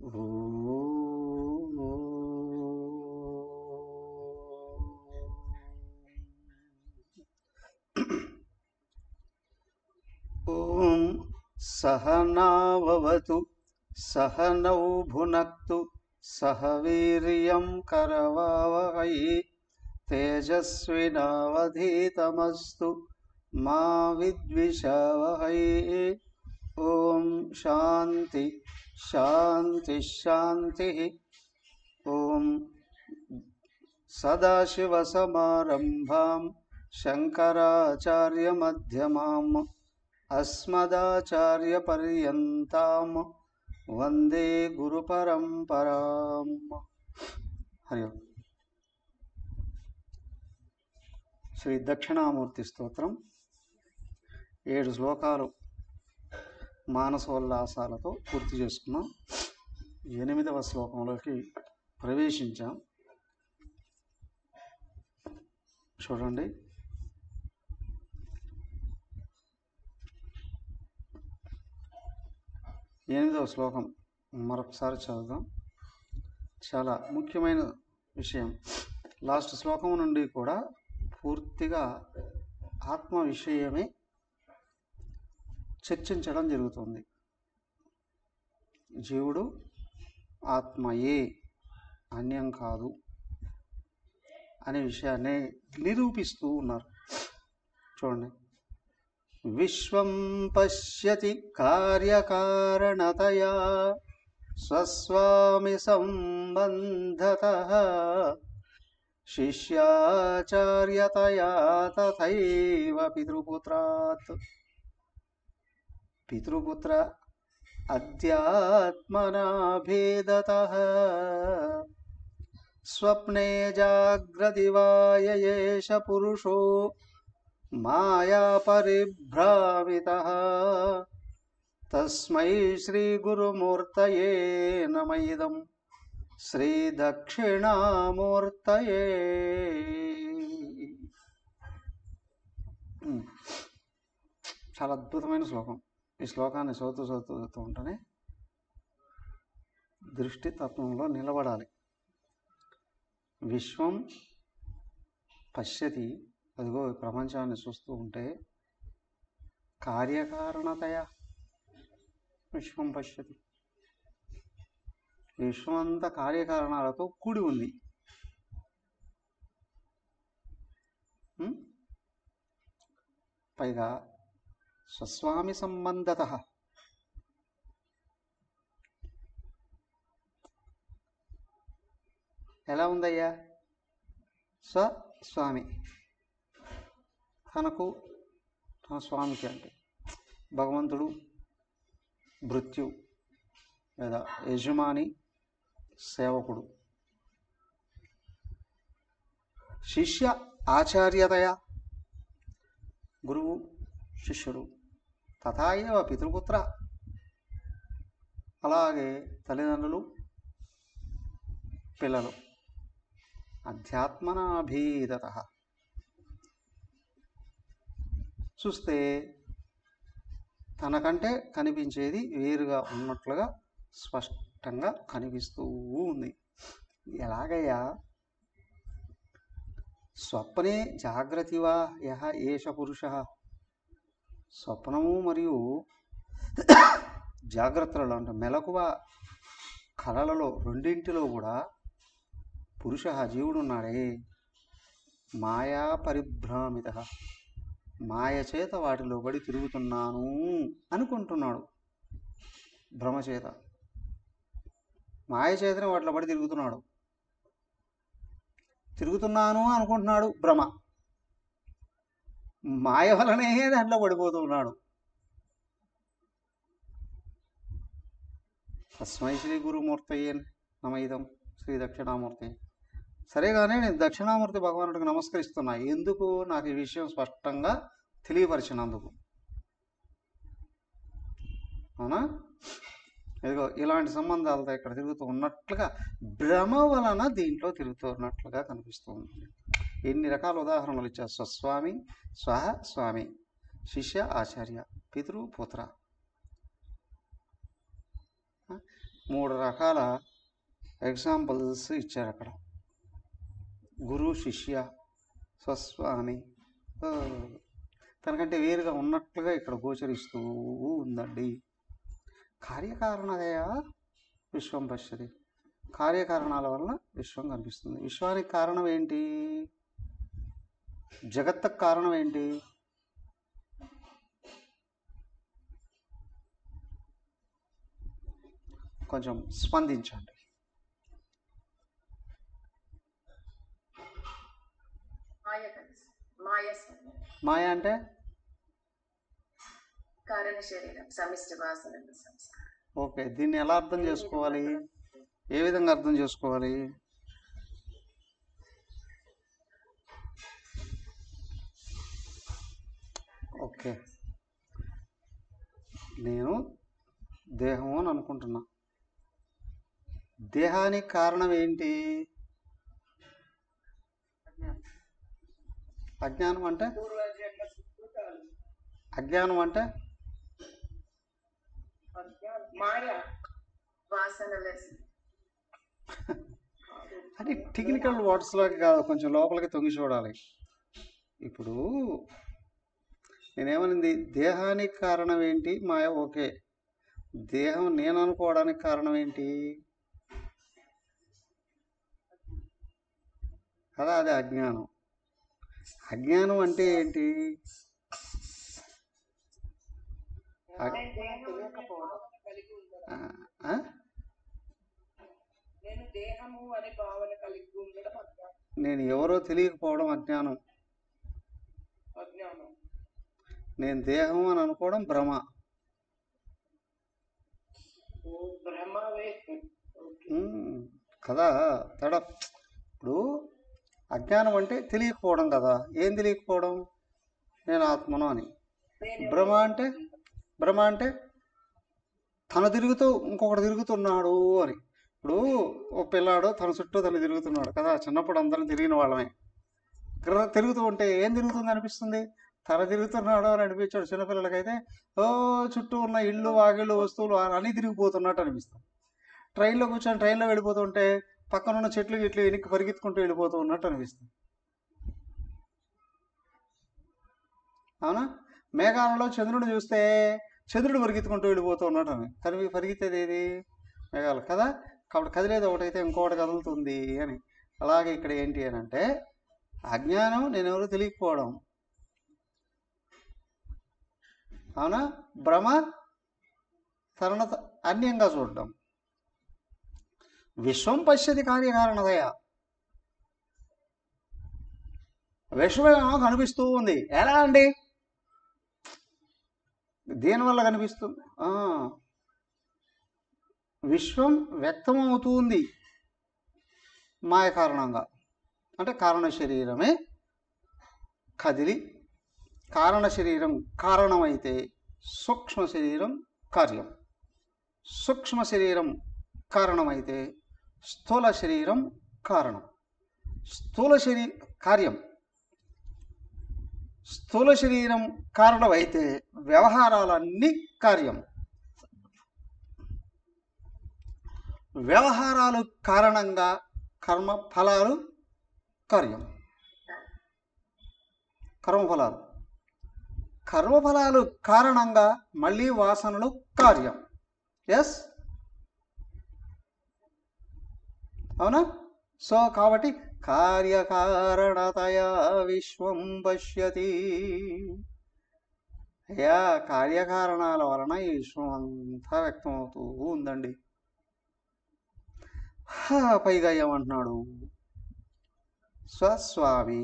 ॐ सहनाववतु सहनौ भुनक्तु सह वीर्यं करवावहै तेजस्विनावधीतमस्तु मा विद्विषावहै ॐ शान्ति शान्तिः शान्तिः ॐ सदाशिवसमारम्भां शङ्कराचार्यमध्यमाम् अस्मदाचार्यपर्यन्तां వందే గురు పరంపరాం హరి ఓం. శ్రీ దక్షిణామూర్తి స్తోత్రం ఏడు శ్లోకాలు మానసోల్లాసాలతో పూర్తి చేసుకున్నాం ఎనిమిదవ శ్లోకంలోకి ప్రవేశించాం చూడండి ఎనిమిదవ శ్లోకం మరొకసారి చదువుదాం చాలా ముఖ్యమైన విషయం లాస్ట్ శ్లోకం నుండి కూడా పూర్తిగా ఆత్మ విషయమే చర్చించడం జరుగుతుంది జీవుడు ఆత్మయే అన్యం కాదు అనే విషయాన్ని నిరూపిస్తూ ఉన్నారు చూడండి విశ్వం పశ్యతి కార్యకారణతయా స్వస్వామి సంబంధత శిష్యాచార్యతయా తథైవ పితృపుత్రాత్ పితృపుత్ర అధ్యాత్మనా భేదత స్వప్నే జాగ్రతి వాయేష పురుషో మాయా పరిభ్రామిత తస్మై శ్రీ గురుమూర్తయే నమైదం శ్రీ దక్షిణామూర్తయే ఉమ్. చాలా అద్భుతమైన శ్లోకం ఈ శ్లోకాన్ని చదువుతూ చదువుతూ చదువుతూ ఉంటేనే దృష్టి తత్వంలో నిలబడాలి విశ్వం పశ్యతి అదిగో ఈ ప్రపంచాన్ని చూస్తూ ఉంటే కార్యకారణతయ విశ్వం పశ్యతి ఈ విశ్వం అంతా కార్యకారణాలతో కూడి ఉంది ఉం? పైగా స్వస్వామి సంబంధత ఎలా ఉందయ్యా స్వస్వామి తనకు తన స్వామికి అంటే భగవంతుడు భృత్యు లేదా యజమాని సేవకుడు శిష్య ఆచార్యతయ గురువు శిష్యుడు తథాయవ పితృపుత్ర అలాగే తల్లిదండ్రులు పిల్లలు అధ్యాత్మనాభీదత చూస్తే తనకంటే కనిపించేది వేరుగా ఉన్నట్లుగా స్పష్టంగా కనిపిస్తూ ఉంది ఎలాగయ్యా స్వప్నే జాగ్రతివా యహ ఏష పురుష స్వప్నము మరియు జాగ్రత్తలలో అంటే మెలకువ కళలలో రెండింటిలో కూడా పురుష జీవుడున్నాడే మాయా పరిభ్రామిత మాయ చేత వాటిలో పడి తిరుగుతున్నాను అనుకుంటున్నాడు భ్రమ చేత మాయ చేతనే వాటిలో పడి తిరుగుతున్నాడు తిరుగుతున్నాను అనుకుంటున్నాడు భ్రమ మాయ వలనే దాంట్లో పడిపోతున్నాడు తస్మై శ్రీ గురుమూర్తయ్యే నమైదం శ్రీ దక్షిణామూర్తి సరే కానీ నేను దక్షిణామూర్తి భగవానుడికి నమస్కరిస్తున్నా ఎందుకు నాకు ఈ విషయం స్పష్టంగా తెలియపరిచినందుకు అవునా ఇదిగో ఇలాంటి సంబంధాలతో ఇక్కడ తిరుగుతూ ఉన్నట్లుగా భ్రమ వలన దీంట్లో తిరుగుతూ ఉన్నట్లుగా కనిపిస్తుంది ఎన్ని రకాల ఉదాహరణలు ఇచ్చారు స్వస్వామి స్వహ స్వామి శిష్య ఆచార్య పితృ పుత్ర మూడు రకాల ఎగ్జాంపుల్స్ ఇచ్చారు అక్కడ గురు శిష్య స్వస్వామి ఆ, తనకంటే వేరుగా ఉన్నట్లుగా ఇక్కడ గోచరిస్తూ ఉందండి కార్యకారణదయ విశ్వం పశ్యది కార్యకారణాల వలన విశ్వం కనిపిస్తుంది విశ్వానికి కారణం ఏంటి జగత్తుకు కారణం ఏంటి కొంచెం స్పందించండి మాయ కలిసి మాయ స్వయం. మాయ అంటే కారణ శరీరం సమిష్టి వాసనలు సంస్కారం ఓకే దీన్ని ఎలా అర్థం చేసుకోవాలి ఏ విధంగా అర్థం చేసుకోవాలి ఓకే నేను దేహము అని అనుకుంటున్నా దేహానికి కారణం ఏంటి అజ్ఞానం అంటే పూర్వజన్మ సుకృతాలు అజ్ఞానం అంటే అజ్ఞానం మాయ వాసనలు అది టెక్నికల్ వర్డ్స్లోకి కాదు కొంచెం లోపలికి తొంగి చూడాలి ఇప్పుడు నేనేమనింది దేహానికి కారణం ఏంటి మాయ ఓకే దేహం నేను అనుకోవడానికి కారణం ఏంటి కదా అది అజ్ఞానం అజ్ఞానం అంటే ఏంటి అగ్- నేను దేహం అనే భావన కలిగి ఉండడం ఆ? ఆ? నేను దేహము అనే భావన కలిగి ఉండడం అజ్ఞానం నేను ఎవరో తెలియకపోవడం అజ్ఞానం అజ్ఞానం నేను దేహం అని అనుకోవడం భ్రమ ఓ బ్రహ్మవే ఓకే ఉమ్, కదా తేడా ఇప్పుడు అజ్ఞానం అంటే తెలియకపోవడం కదా ఏం తెలియకపోవడం నేను ఆత్మను అని నేను భ్రమ అంటే భ్రమ అంటే తను తిరుగుతూ ఇంకొకటి తిరుగుతున్నాడు అని ఇప్పుడు ఒక పిల్లాడు తన చుట్టూ తను తిరుగుతున్నాడు కదా చిన్నప్పుడు అందరం తిరిగిన వాళ్ళమే తిరగ- తిరుగుతూ ఉంటే ఏం తిరుగుతుంది అనిపిస్తుంది తన తిరుగుతున్నాడు అని అనిపించాడు చిన్నపిల్లలకైతే ఓ చుట్టూ ఉన్న ఇళ్ళు వాగిళ్ళు వస్తువులు అన్నీ తిరిగిపోతున్నట్టు అనిపిస్తుంది ట్రైన్లో కూర్చొని ట్రైన్లో వెళ్ళిపోతుంటే పక్కన ఉన్న చెట్లు గిట్లు వెనక్కి పరిగెత్తుకుంటూ వెళ్ళిపోతూ ఉన్నట్టు అనిపిస్తుంది అవునా మేఘాలలో చంద్రుడిని చూస్తే చంద్రుడు పరిగెత్తుకుంటూ వెళ్ళిపోతూ ఉన్నట్టు అని కానీ మీకు పరిగెత్తేది ఏది మేఘాలు కదా కాబట్టి కదిలేది ఒకటైతే ఇంకొకటి కదులుతుంది అని అలాగే ఇక్కడ ఏంటి అని అంటే అజ్ఞానం నేను ఎవరు తెలియకపోవడం అవునా భ్రమ తరుణ అన్యంగా చూడడం విశ్వం పశ్యతి కార్యకారణదయ విశ్వమేమో కనిపిస్తూ ఉంది ఎలా అండి దేనివల్ల కనిపిస్తుంది ఆ, విశ్వం వ్యక్తమవుతుంది మాయ కారణంగా అంటే కారణ శరీరమే కదిలి కారణ శరీరం కారణమైతే సూక్ష్మ శరీరం కార్యం సూక్ష్మ శరీరం కారణమైతే స్థూల శరీరం కారణం స్థూల శరీ కార్యం స్థూల శరీరం కారణమైతే వ్యవహారాలన్నీ కార్యం వ్యవహారాలు కారణంగా కర్మ ఫలాలు కార్యం కర్మఫలాలు కర్మఫలాలు కారణంగా మళ్ళీ వాసనలు కార్యం ఎస్ అవునా సో కాబట్టి కార్యకారణతయా విశ్వం పశ్యతి అయ్యా కార్యకారణాల వలన ఈ విశ్వం అంతా వ్యక్తమవుతూ ఉందండి హా, పైగా ఏమంటున్నాడు స్వస్వామి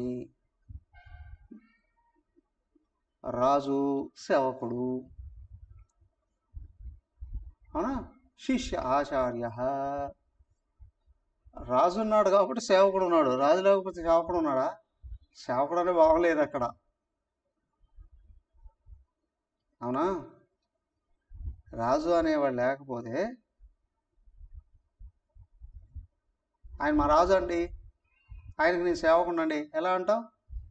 రాజు సేవకుడు అవునా శిష్య ఆచార్య రాజు ఉన్నాడు కాబట్టి సేవకుడు ఉన్నాడు రాజు లేకపోతే సేవకుడు ఉన్నాడా సేవకుడు అనే బాగలేదు అక్కడ అవునా రాజు అనేవాడు లేకపోతే ఆయన మా రాజు అండి ఆయనకి నేను సేవకుడు అండి ఎలా అంటావు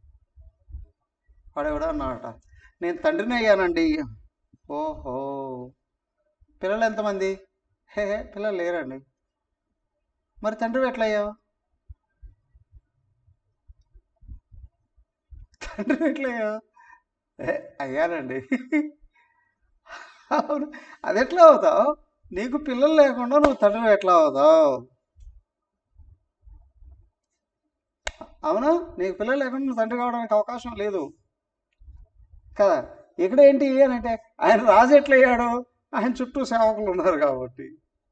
వాడెవడా అన్నాడట నేను తండ్రిని అయ్యానండి ఓహో పిల్లలు ఎంతమంది హే హే పిల్లలు లేరండి మరి తండ్రి ఎట్లయ్యావు తండ్రి ఎట్లయ్యావు ఏ అయ్యానండి అవును అది ఎట్లా అవుతావు నీకు పిల్లలు లేకుండా నువ్వు తండ్రి ఎట్లా అవుతావు అవునా నీకు పిల్లలు లేకుండా నువ్వు తండ్రి కావడానికి అవకాశం లేదు కదా ఇక్కడ ఏంటి అని అంటే ఆయన రాజు ఎట్లయ్యాడు ఆయన చుట్టూ సేవకులు ఉన్నారు కాబట్టి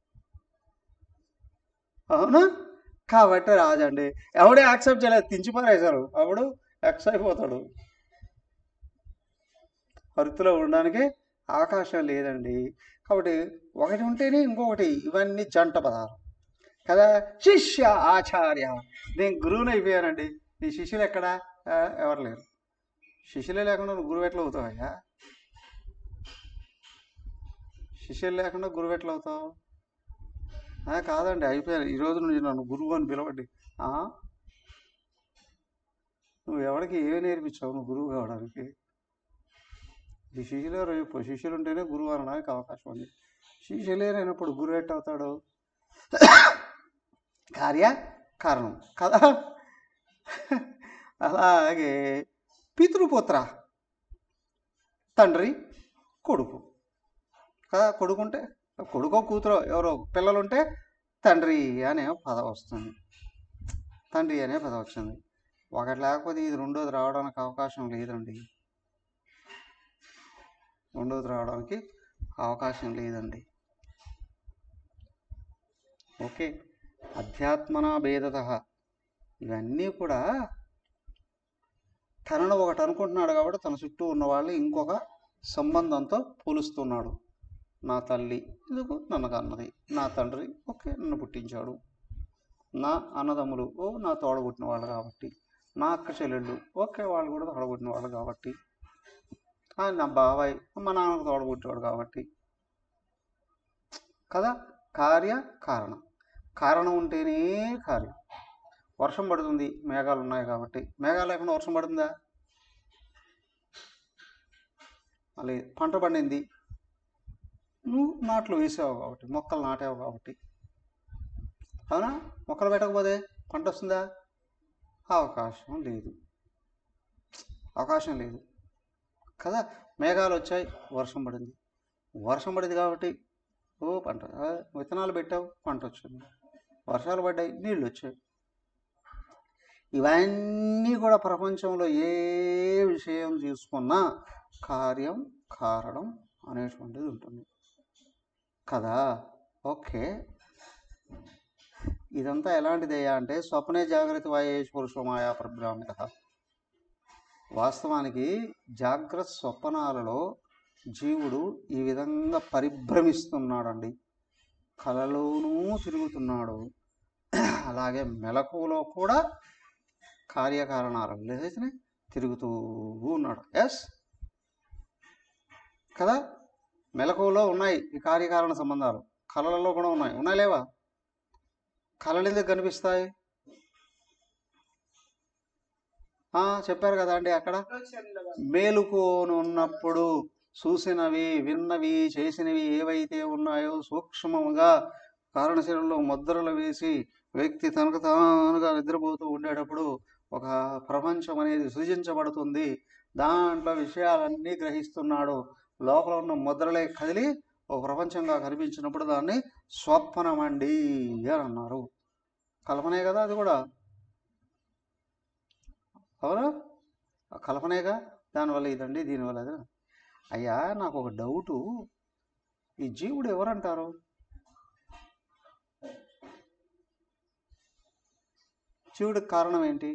అవునా కాబట్టి రాజండి ఎవడే యాక్సెప్ట్ చేయలేదు తించి పారేశారు అప్పుడు ఎక్స్ అయిపోతాడు హరితులో ఉండడానికి అవకాశం లేదండి కాబట్టి ఒకటి ఉంటేనే ఇంకొకటి ఇవన్నీ జంట పదాలు కదా శిష్య ఆచార్య నేను గురువుని అయిపోయానండి నీ శిష్యులు ఎక్కడా ఆ, ఎవరు లేరు శిష్యులే లేకుండా నువ్వు గురువు ఎట్లా అవుతావయ్యా శిష్యులు లేకుండా గురువు ఎట్లా అవుతావు ఆ, కాదండి అయిపోయాను ఈ రోజు నుంచి నన్ను గురువు అని పిలవండి ఆ? నువ్వు ఎవరికి ఏమి నేర్పించావు నువ్వు గురువు కావడానికి ఈ శిష్యులే రేపు శిష్యులు ఉంటేనే గురువు అనడానికి అవకాశం ఉంది శిష్యులే లేనప్పుడు గురువు ఎట్ట అవుతాడు కార్య కారణం కదా అలాగే పితృపుత్ర తండ్రి కొడుకు కదా కొడుకుంటే కొడుకో కూతురో ఎవరో పిల్లలుంటే తండ్రి అనే పదం వస్తుంది తండ్రి అనే పదం వచ్చింది ఒకటి లేకపోతే ఇది రెండోది రావడానికి అవకాశం లేదండి రెండోది రావడానికి అవకాశం లేదండి ఓకే అధ్యాత్మన భేదత ఇవన్నీ కూడా తనను ఒకటి అనుకుంటున్నాడు కాబట్టి తన చుట్టూ ఉన్న వాళ్ళు ఇంకొక సంబంధంతో పోలుస్తున్నాడు నా తల్లి ఎందుకు నన్ను కన్నది నా తండ్రి ఓకే నన్ను పుట్టించాడు నా అన్నదమ్ములు ఓ నా తోడబుట్టిన వాళ్ళు కాబట్టి నా అక్క చెల్లెళ్ళు ఓకే వాళ్ళు కూడా తోడబుట్టిన వాళ్ళు కాబట్టి ఆ, నా బాబాయ్ మా నాన్నకు తోడబుట్టేవాడు కాబట్టి కదా కార్య కారణం కారణం ఉంటేనే కార్యం వర్షం పడుతుంది మేఘాలు ఉన్నాయి కాబట్టి మేఘాలు లేకుండా వర్షం పడుతుందా మళ్ళీ పంట పండింది నువ్వు నాట్లు వేసావు కాబట్టి మొక్కలు నాటావు కాబట్టి అవునా మొక్కలు పెట్టకపోతే పంట వస్తుందా అవకాశం లేదు అవకాశం లేదు కదా మేఘాలు వచ్చాయి వర్షం పడింది వర్షం పడింది కాబట్టి ఓ పంట ఆ, విత్తనాలు పెట్టావు పంట వచ్చింది వర్షాలు పడ్డాయి నీళ్ళు వచ్చాయి ఇవన్నీ కూడా ప్రపంచంలో ఏ విషయం తీసుకున్నా కార్యం కారణం అనేటువంటిది ఉంటుంది కదా ఓకే ఇదంతా ఎలాంటిదయ్యా అంటే స్వప్నే జాగ్రత్త వాయేష్ పురుషమాయా ప్రబ్రాహ్మిత వాస్తవానికి జాగ్రత్త స్వప్నాలలో జీవుడు ఈ విధంగా పరిభ్రమిస్తున్నాడండి కలలోనూ తిరుగుతున్నాడు అలాగే మెలకువలో కూడా కార్యకారణాలు లేదని తిరుగుతూ ఉన్నాడు ఎస్ కదా మెలకువలో ఉన్నాయి ఈ కార్యకారణ సంబంధాలు కళలలో కూడా ఉన్నాయి ఉన్నాయి లేవా కళలు ఎందుకు కనిపిస్తాయి ఆ, చెప్పారు కదా అండి అక్కడ ఆలోచనల వల్ల మేలుకోని ఉన్నప్పుడు చూసినవి విన్నవి చేసినవి ఏవైతే ఉన్నాయో సూక్ష్మముగా కారణశీలంలో ముద్రలు వేసి వ్యక్తి తనకు తానుగా నిద్రపోతూ ఉండేటప్పుడు ఒక ప్రపంచం అనేది సృజించబడుతుంది దాంట్లో విషయాలన్నీ గ్రహిస్తున్నాడు లోపల ఉన్న ముద్రలే కదిలి ఒక ప్రపంచంగా కనిపించినప్పుడు దాన్ని స్వప్నమండి అని అన్నారు కల్పనే కదా అది కూడా అవునా ఆ కల్పనేగా దానివల్ల ఇదండి దీనివల్ల అది అయ్యా నాకు ఒక డౌటు ఈ జీవుడు ఎవరంటారు జీవుడికి కారణం ఏంటి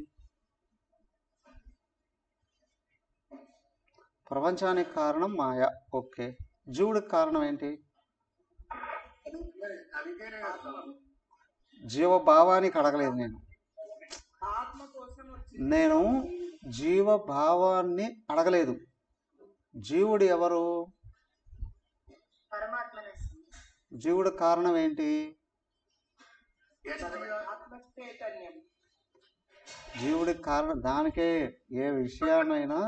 ప్రపంచానికి కారణం మాయ ఓకే జీవుడికి కారణం ఏంటి జీవభావానికి అడగలేదు నేను ఆత్మ కోసం వచ్చింది నేను జీవభావాన్ని అడగలేదు జీవుడు ఎవరు పరమాత్మనే జీవుడు కారణం ఏంటి ఆత్మ చైతన్యం జీవుడికి కారణం దానికే ఏ విషయాన్నైనా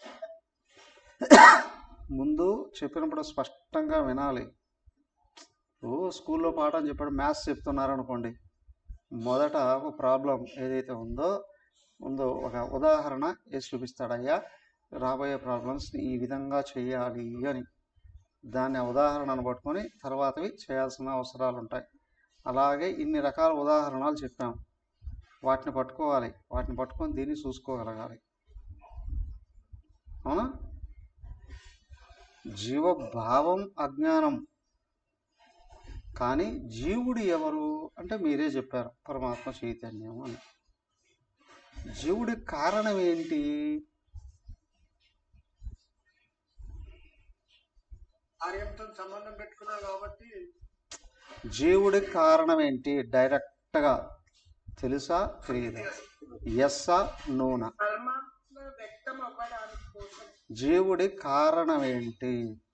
ముందు చెప్పినప్పుడు స్పష్టంగా వినాలి ఓ స్కూల్లో పాఠం చెప్పాడు మ్యాథ్స్ చెప్తున్నారు అనుకోండి మొదట ఒక ప్రాబ్లం ఏదైతే ఉందో ఉందో ఒక ఉదాహరణ వేసి చూపిస్తాడయ్యా రాబోయే ప్రాబ్లమ్స్ని ఈ విధంగా చేయాలి అని దాన్ని ఆ ఉదాహరణను పట్టుకొని తర్వాతవి చేయాల్సిన అవసరాలు ఉంటాయి అలాగే ఇన్ని రకాల ఉదాహరణలు చెప్పాం వాటిని పట్టుకోవాలి వాటిని పట్టుకొని దీన్ని చూసుకోగలగాలి అవునా జీవభావం అజ్ఞానం కానీ జీవుడు ఎవరు అంటే మీరే చెప్పారు పరమాత్మ చైతన్యం అని జీవుడి కారణం ఏంటి కార్యంతో సంబంధం పెట్టుకున్నావు కాబట్టి జీవుడి కారణం ఏంటి డైరెక్ట్గా తెలుసా తెలియదా ఎస్సా నూనా పరమాత్మ వ్యక్తం అవ్వడానికి కోసం జీవుడి కారణం ఏంటి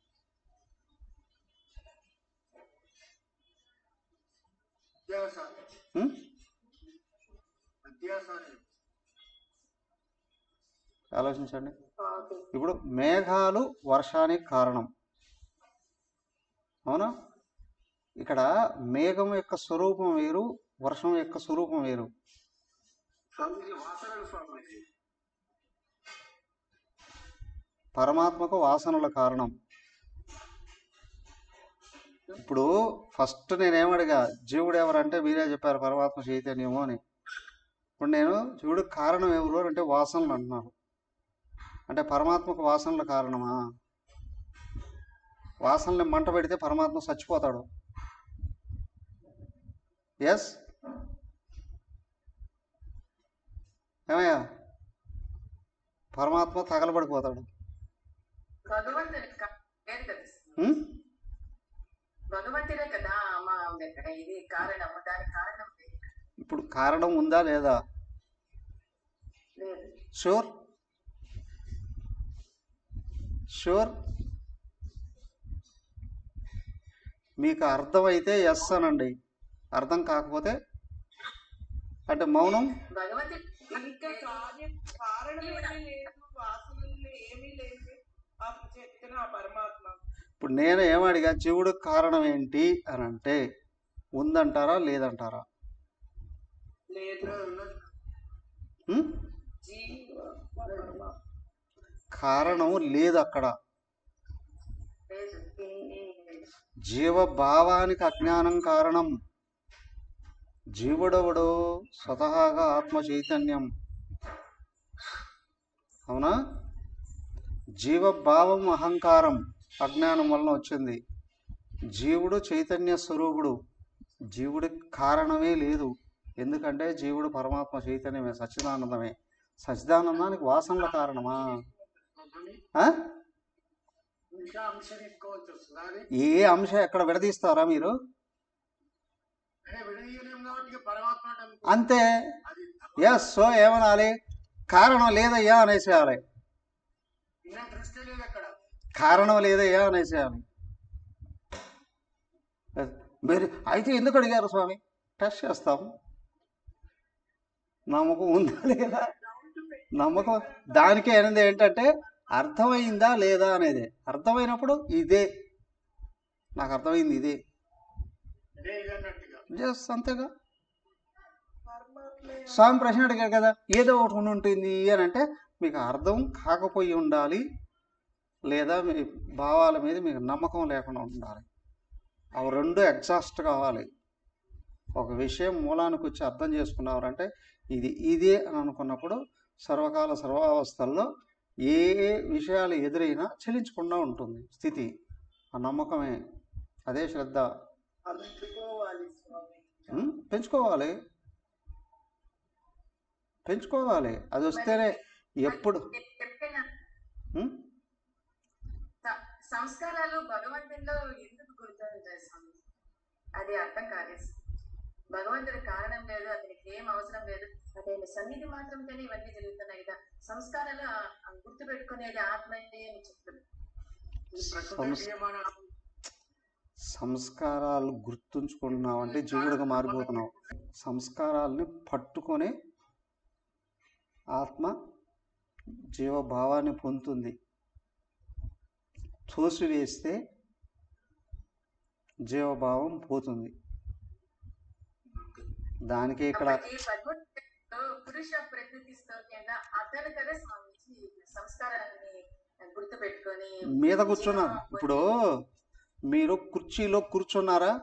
అధ్యాసాన్ని ఉం? అధ్యాసాన్ని ఆలోచించండి ఆది ఇప్పుడు మేఘాలు వర్షానికి కారణం అవునా ఇక్కడ మేఘం యొక్క స్వరూపం వేరు వర్షం యొక్క స్వరూపం వేరు స్వామిజీ వాసనలు స్వామిజీ పరమాత్మకు వాసనల కారణం ఇప్పుడు ఫస్ట్ నేనేమడిగా జీవుడు ఎవరంటే మీరే చెప్పారు పరమాత్మ చైతన్యము అని ఇప్పుడు నేను జీవుడికి కారణం ఎవరు అని అంటే వాసనలు అంటున్నారు అంటే పరమాత్మకు వాసనల కారణమా వాసనల్ని మంట పెడితే పరమాత్మ చచ్చిపోతాడు ఎస్ ఏమయ్యా పరమాత్మ తగలబడిపోతాడు భగవంతుని కా- లేదు కదా ఉం? భగవంతుడే కదా మా ఇక్కడ ఇది కారణం దానికి కారణం లేదు ఇప్పుడు కారణం ఉందా లేదా లేదు షూర్ షూర్ మీకు అర్థమైతే ఎస్ అనండి అర్థం కాకపోతే అంటే మౌనం భగవంతుడు ఇంకా కార్యం కారణం ఏమీ లేదు వాసనలు ఏమీ లేదు ఆ చెప్తున్న ఆ పరమాత్మ ఇప్పుడు నేను ఏమడిగా జీవుడు కారణం ఏంటి అని అంటే ఉందంటారా లేదంటారా లేదు ఉన్నది ఉం? జీవ పరమాత్మ కారణం లేదు అక్కడ లేదు జీవభావానికి అజ్ఞానం కారణం జీవుడెవడు స్వతహాగా ఆత్మ చైతన్యం అవునా జీవభావం అహంకారం అజ్ఞానం వలన వచ్చింది జీవుడు చైతన్య స్వరూపుడు జీవుడికి కారణమే లేదు ఎందుకంటే జీవుడు పరమాత్మ చైతన్యమే సచ్చిదానందమే సచ్చిదానందానికి వాసనల కారణమా స్వామి, ఆ? ఇంకా అంశం తీసుకోవాల్సి వస్తుంది అది ఏ అంశం ఎక్కడ విడదీస్తారా మీరు అంటే విడదీయలేం కాబట్టి ఇక పరమాత్మ అంటే అనుకో. అంతే అది ఎస్ సో ఏమనాలి కారణం లేదయ్యా అనేసేయాలి ఇన్న దృష్టి లేదు అక్కడ కారణం లేదయ్యా అనేసేయాలి మీరు అయితే ఎందుకు అడిగారు స్వామి టెస్ట్ చేస్తాం నమ్మకం ఉందా లేదా నమ్మకం దానికే అనేది ఏంటంటే అర్థమైందా లేదా అనేది అర్థమైనప్పుడు ఇదే నాకు అర్థమైంది ఇదే ఇదే ఇది అన్నట్టుగా జస్ట్ అంతేగా పరమాత్మ స్వామి ప్రశ్న అడిగారు కదా ఏదో ఒకటి ఉండి ఉంటుంది అని అంటే మీకు అర్థం కాకపోయి ఉండాలి లేదా మీ భావాల మీద మీకు నమ్మకం లేకుండా ఉండాలి అవి రెండు ఎగ్జాస్ట్ కావాలి ఒక విషయం మూలానికి వచ్చి అర్థం చేసుకున్నారంటే ఇది ఇదే అని అనుకున్నప్పుడు సర్వకాల సర్వావస్థల్లో ఏ ఏ విషయాలు ఎదురైనా చెలించకుండా ఉంటుంది స్థితి ఆ నమ్మకమే అదే శ్రద్ధ అందుకోవాలి స్వామి ఉం? పెంచుకోవాలి పెంచుకోవాలి అది వస్తేనే ఎప్పుడు చెప్పిన ఉం? స- సంస్కారాలు భగవంతుల్లో ఎందుకు గుర్తుంటాయి స్వామి అది అర్థం కాలేదు భగవంతుడి కారణం లేదు అతనికి ఏం అవసరం లేదు అదే సన్నిధి మాత్రంతోనే ఇవన్నీ జరుగుతున్నాయి కదా సంస్కారాలు ఆ- ఆ గుర్తు పెట్టుకునేది ఆత్మయే అని చెప్తుంది ఈ ప్రకృతి సంస్- నియమాన సంస్కారాలు గుర్తుంచుకుంటున్నావు అంటే జీవుడిగా మారిపోతున్నావు సంస్కారాలని పట్టుకొని ఆత్మ జీవభావాన్ని పొందుతుంది తోసివేస్తే జీవభావం పోతుంది దానికే ఇక్కడ అప్పటికి భగవద్గీతలో పురుష ప్రకృతితో కింద అతను కదా స్వామిజీ సంస్కారాన్ని గుర్తు పెట్టుకొని మీద కూర్చున్నారు ఇప్పుడు మీరు కుర్చీలో కూర్చున్నారా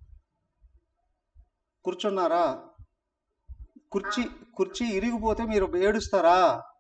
కూర్చున్నారా కుర్చీ కుర్చీ ఇరిగిపోతే మీరు ఏడుస్తారా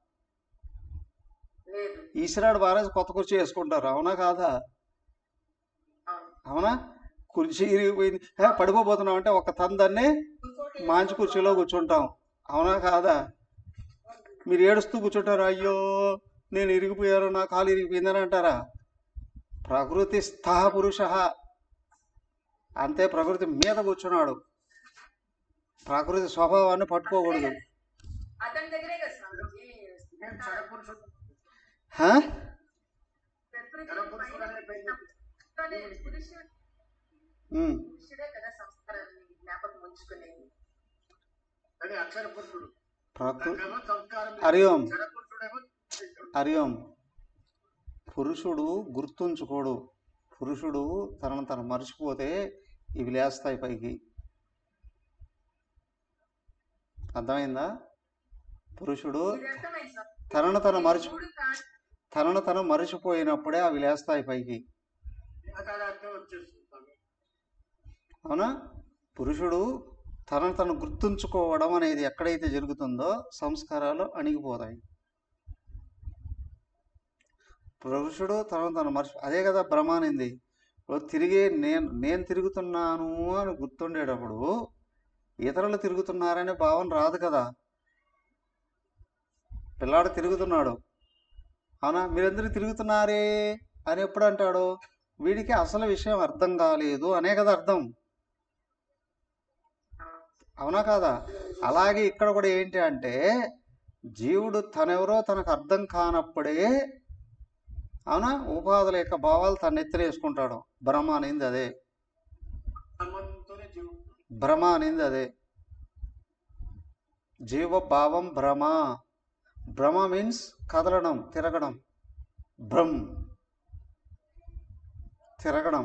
లేదు ఈశ్వరాడు బారాజ్ కొత్త కుర్చీ వేసుకుంటారు అవునా కాదా అవును అవునా కుర్చీ ఇరిగిపోయింది హే, పడిపోబోతున్నాం అంటే ఒక తందన్నే ఇంకోటి మాంచి కుర్చీలో కూర్చుంటాం అవునా కాదా మీరు ఏడుస్తూ కూర్చుంటారు అయ్యో నేను ఇరిగిపోయాను నా కాలు ఇరిగిపోయిందని అంటారా ప్రకృతి స్థా పురుష అంతే ప్రకృతి మీద కూర్చున్నాడు ప్రకృతి స్వభావాన్ని పట్టుకోకూడదు అతని దగ్గరే కదా స్వామిజీ నేను జడపురుషుడు హా? ప్రకృతి జడపురుషుడు అనే పేరు పైన పురుష ఉమ్. పురుషుడే కదా సంస్కారాన్ని జ్ఞాపకం ఉంచుకునేది కానీ అక్షర పురుషుడు ప్రకృతి దానికేమో సంస్కారం హరి ఓం. జడపురుషుడేమో శిష్యుడు. హరి ఓం పురుషుడు గుర్తుంచుకోడు పురుషుడు తనను తను మర్చిపోతే ఇవి లేస్తాయి పైకి అర్థమైందా పురుషుడు ఇది అర్థమైంది స్వామి. తనను తను మరచి మూడు కాదు తనను తను మరచిపోయినప్పుడే అవి లేస్తాయి పైకి అకారార్థం వచ్చేస్తుంది స్వామి. అవునా పురుషుడు తనను తను గుర్తుంచుకోవడం అనేది ఎక్కడైతే జరుగుతుందో సంస్కారాలు అణిగిపోతాయి పురుషుడు తనను తను మర్చి అదే కదా భ్రమానింది ఇప్పుడు తిరిగి నేను నేను తిరుగుతున్నాను అని గుర్తుండేటప్పుడు ఇతరులు తిరుగుతున్నారనే భావన రాదు కదా పిల్లాడు తిరుగుతున్నాడు అవునా మీరందరూ తిరుగుతున్నారే అని ఎప్పుడు అంటాడు వీడికి అసలు విషయం అర్థం కాలేదు అనే కదా అర్థం అవునా కాదా అలాగే ఇక్కడ కూడా ఏంటి అంటే జీవుడు తనెవరో తనకు అర్థం కానప్పుడే అవునా ఉపాధుల యొక్క భావాలు తన ఎత్తున వేసుకుంటాడు భ్రమ అనేది అదే సంబంధంతోనే జీవుడు భ్రమ అనేది అదే జీవభావం భ్రమ భ్రమ మీన్స్ కదలడం తిరగడం భ్రమ్ తిరగడం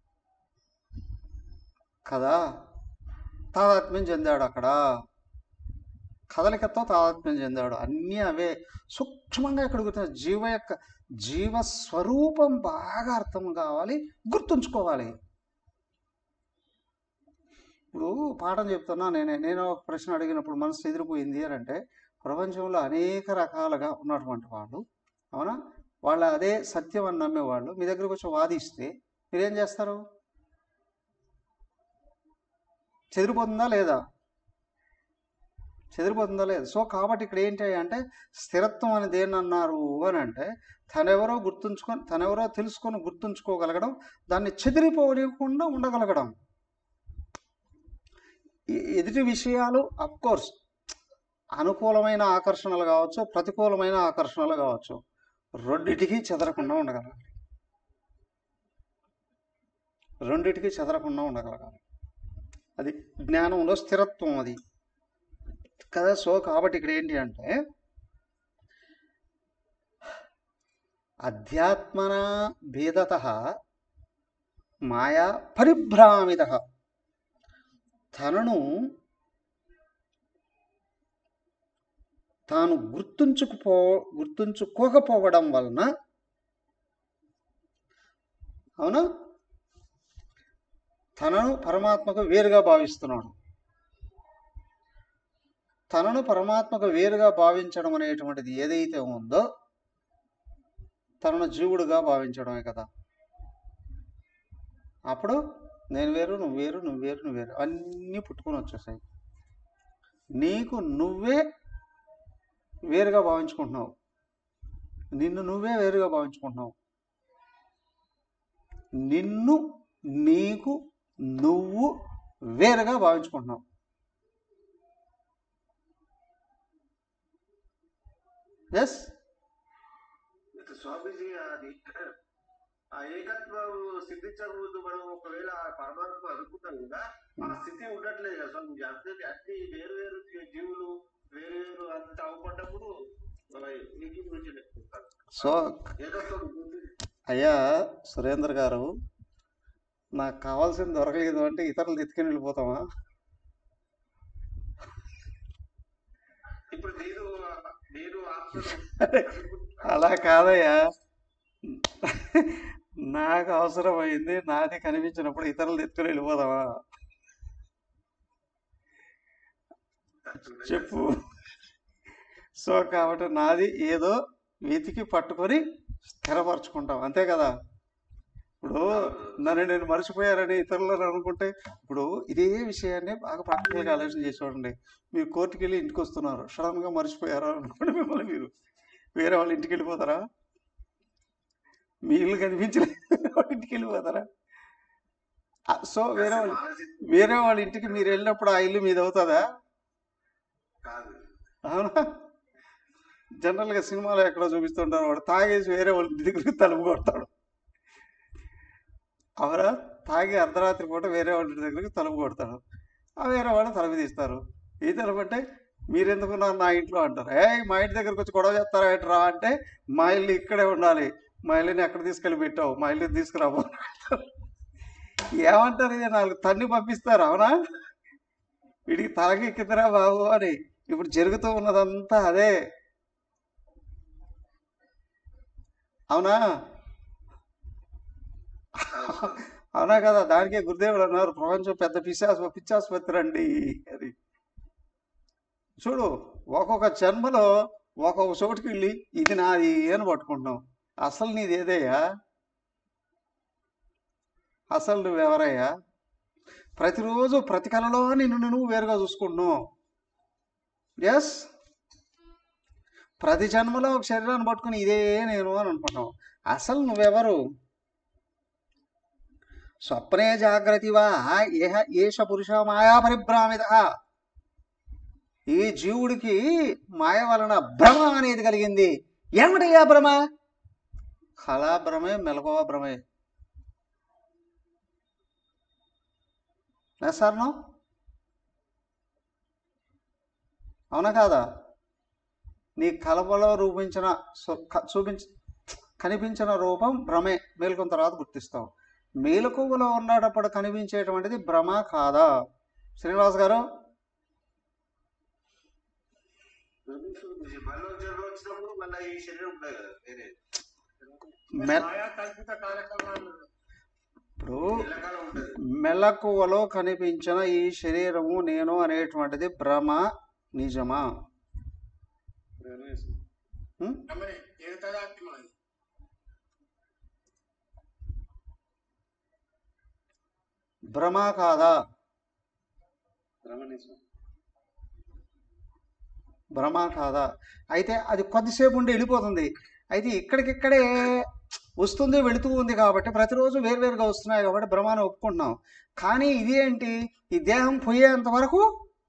కదా తాదాత్మ్యం చెందాడు అక్కడ కదలికతో తాదాత్మ్యం చెందాడు అన్నీ అవే సూక్ష్మంగా ఇక్కడ గుర్తు జీవ యొక్క జీవ స్వరూపం బాగా అర్థం కావాలి గుర్తుంచుకోవాలి ఇప్పుడు పాఠం చెప్తున్నా నేనే నేను ఒక ప్రశ్న అడిగినప్పుడు మనసు ఎదిరిపోయింది అని అంటే ప్రపంచంలో అనేక రకాలుగా ఉన్నటువంటి వాళ్ళు అవునా వాళ్ళ అదే సత్యం అని నమ్మేవాళ్ళు మీ దగ్గరకు వచ్చి వాదిస్తే మీరేం చేస్తారు చెదిరిపోతుందా లేదా చెదిరిపోతుందా లేదా సో కాబట్టి ఇక్కడ ఏంటి అంటే స్థిరత్వం అని దేన్ని అన్నారు అని అంటే తనెవరో గుర్తుంచుకొని తనెవరో తెలుసుకొని గుర్తుంచుకోగలగడం దాన్ని చెదిరిపోనివ్వకుండా ఉండగలగడం ఎ- ఎదుటి విషయాలు కోర్స్ అనుకూలమైన ఆకర్షణలు కావచ్చు ప్రతికూలమైన ఆకర్షణలు కావచ్చు రెండిటికి చెదరకుండా ఉండగలగాలి రెండిటికి చెదరకుండా ఉండగలగాలి అది జ్ఞానంలో స్థిరత్వం అది కదా సో కాబట్టి ఇక్కడ ఏంటి అంటే అధ్యాత్మన భేదత మాయా పరిభ్రామిత తనను తాను గుర్తుంచుకుపో గుర్తుంచుకోకపోవడం వలన అవునా తనను పరమాత్మకు వేరుగా భావిస్తున్నాడు తనను పరమాత్మకు వేరుగా భావించడం అనేటువంటిది ఏదైతే ఉందో తనను జీవుడుగా భావించడమే కదా అప్పుడు నేను వేరు నువ్వు వేరు నువ్వు వేరు నువ్వు వేరు అన్నీ పుట్టుకొని వచ్చేసాయి నీకు నువ్వే వేరుగా భావించుకుంటున్నావు నిన్ను నువ్వే వేరుగా భావించుకుంటున్నావు నిన్ను నీకు నువ్వు వేరుగా భావించుకుంటున్నావు ఎస్ ఇక స్వామీజీ అది ఆ ఏకత్వం సిద్ధించకూడదు మనం ఒకవేళ ఆ పరమాత్మ అనుకుంటాం కదా ఆ స్థితి ఉండట్లేదు కదా స్వామీజీ అందరి అన్ని వేరు వేరు జీవులు వేరు వేరు అంత అవపడ్డప్పుడు మన ఏకీ గురించి చెప్పుకుంటారు సో ఏకత్వం గురించి అయ్యా సురేంద్ర గారు నాకు కావాల్సింది దొరకలేదు అంటే ఇతరులు ఎత్తుకుని వెళ్ళిపోతామా ఇప్పుడు నేను నేను ఆత్మను అలా కాదయ్యా నాకు అవసరమైంది నాది కనిపించినప్పుడు ఇతరులు ఎత్తుకుని వెళ్ళిపోదామా చెప్పు సో కాబట్టి నాది ఏదో వెతికి పట్టుకొని స్థిరపరచుకుంటాం అంతే కదా ఇప్పుడు నన్ను నేను మర్చిపోయారని ఇతరులను అనుకుంటే ఇప్పుడు ఇదే విషయాన్ని బాగా ప్రాక్టికల్గా ఆలోచన చేసి చూడండి మీరు కోర్టుకి వెళ్ళి ఇంటికి వస్తున్నారు సడన్గా మర్చిపోయారా అనుకోండి మిమ్మల్ని మీరు వేరే వాళ్ళ ఇంటికి వెళ్ళిపోతారా మీ ఇల్లు కనిపించలేదు వాళ్ళ ఇంటికి వెళ్ళిపోతారా ఆ, సో వేరే వాళ్ళు వేరే వాళ్ళ ఇంటికి మీరు వెళ్ళినప్పుడు ఆ ఇల్లు మీది అవుతుందా కాదు అవునా జనరల్గా సినిమాలో ఎక్కడో చూపిస్తుంటారు వాడు తాగేసి వేరే వాళ్ళ ఇంటి దగ్గరికి తలుపు కొడతాడు అవరా తాగి అర్ధరాత్రి పూట వేరే వాళ్ళ ఇంటి దగ్గరికి తలుపు కొడతాడు ఆ వేరే వాళ్ళు తలుపు తీస్తారు ఈ తలుపు అంటే మీరెందుకున్నారు నా ఇంట్లో అంటారు ఏ మా ఇంటి దగ్గరికి వచ్చి గొడవ చేస్తారా ఏంట్రా అంటే మా ఇల్లు ఇక్కడే ఉండాలి మా ఇల్లుని ఎక్కడ తీసుకెళ్ళి పెట్టావు మా ఇల్లు తీసుకురాబో ఏమంటారు ఇక నాలుగు తన్ని పంపిస్తారు అవునా వీడికి తలకెక్కిందిరా బాబు అని ఇప్పుడు జరుగుతూ ఉన్నదంతా అదే అవునా అవునా కదా దానికే గురుదేవుడు అన్నారు ప్రపంచం పెద్ద పిశాసు పిచ్చాసుపత్రి అండి అని చూడు ఒక్కొక్క జన్మలో ఒక్కొక్క చోటుకి వెళ్ళి ఇది నాది అని పట్టుకుంటున్నావు అసలు నీది ఏదయ్యా అసలు నువ్వెవరయ్యా ప్రతిరోజు ప్రతి కళలో నిన్ను నువ్వు వేరుగా చూసుకుంటున్నావు ఎస్ ప్రతి జన్మలో ఒక శరీరాన్ని పట్టుకుని ఇదే నేను అని అనుకుంటావు అసలు నువ్వెవరు స్వప్నే జాగ్రత్తివా ఏహ ఏష పురుష మాయా పరిభ్రామిత ఈ జీవుడికి మాయ వలన భ్రమ అనేది కలిగింది ఏమిటయ్యా భ్రమ కళా భ్రమే మెలకువ భ్రమే సార్నో అవునా కాదా నీ కలపలో రూపించిన సు- క- చూపించ కనిపించిన రూపం భ్రమే మేలుకున్న తర్వాత గుర్తిస్తావు మేలుకువలో ఉన్నప్పుడు కనిపించేటువంటిది భ్రమ కాదా శ్రీనివాస్ గారు మళ్ళీ జ్వరం వచ్చినప్పుడు మళ్ళీ ఈ శరీరం ఉంటుంది కదా వేరే మె- ఆయా కల్పిత కార్యక్రమాలు ఇప్పుడు ఎల్లకాలం ఉంటుంది మెలకువలో కనిపించిన ఈ శరీరము నేను అనేటువంటిది భ్రమ నిజమా ఉం? గమని ఏది తదాత్మ అది భ్రమ కాదా భ్రమ కాదా అయితే అది కొద్దిసేపు ఉండి వెళ్ళిపోతుంది అయితే ఇక్కడికిక్కడే వస్తుంది వెళుతూ ఉంది కాబట్టి ప్రతిరోజు వేరువేరుగా వస్తున్నాయి కాబట్టి భ్రమాన్ని ఒప్పుకుంటున్నాం కానీ ఇది ఏంటి ఈ దేహం పోయేంత వరకు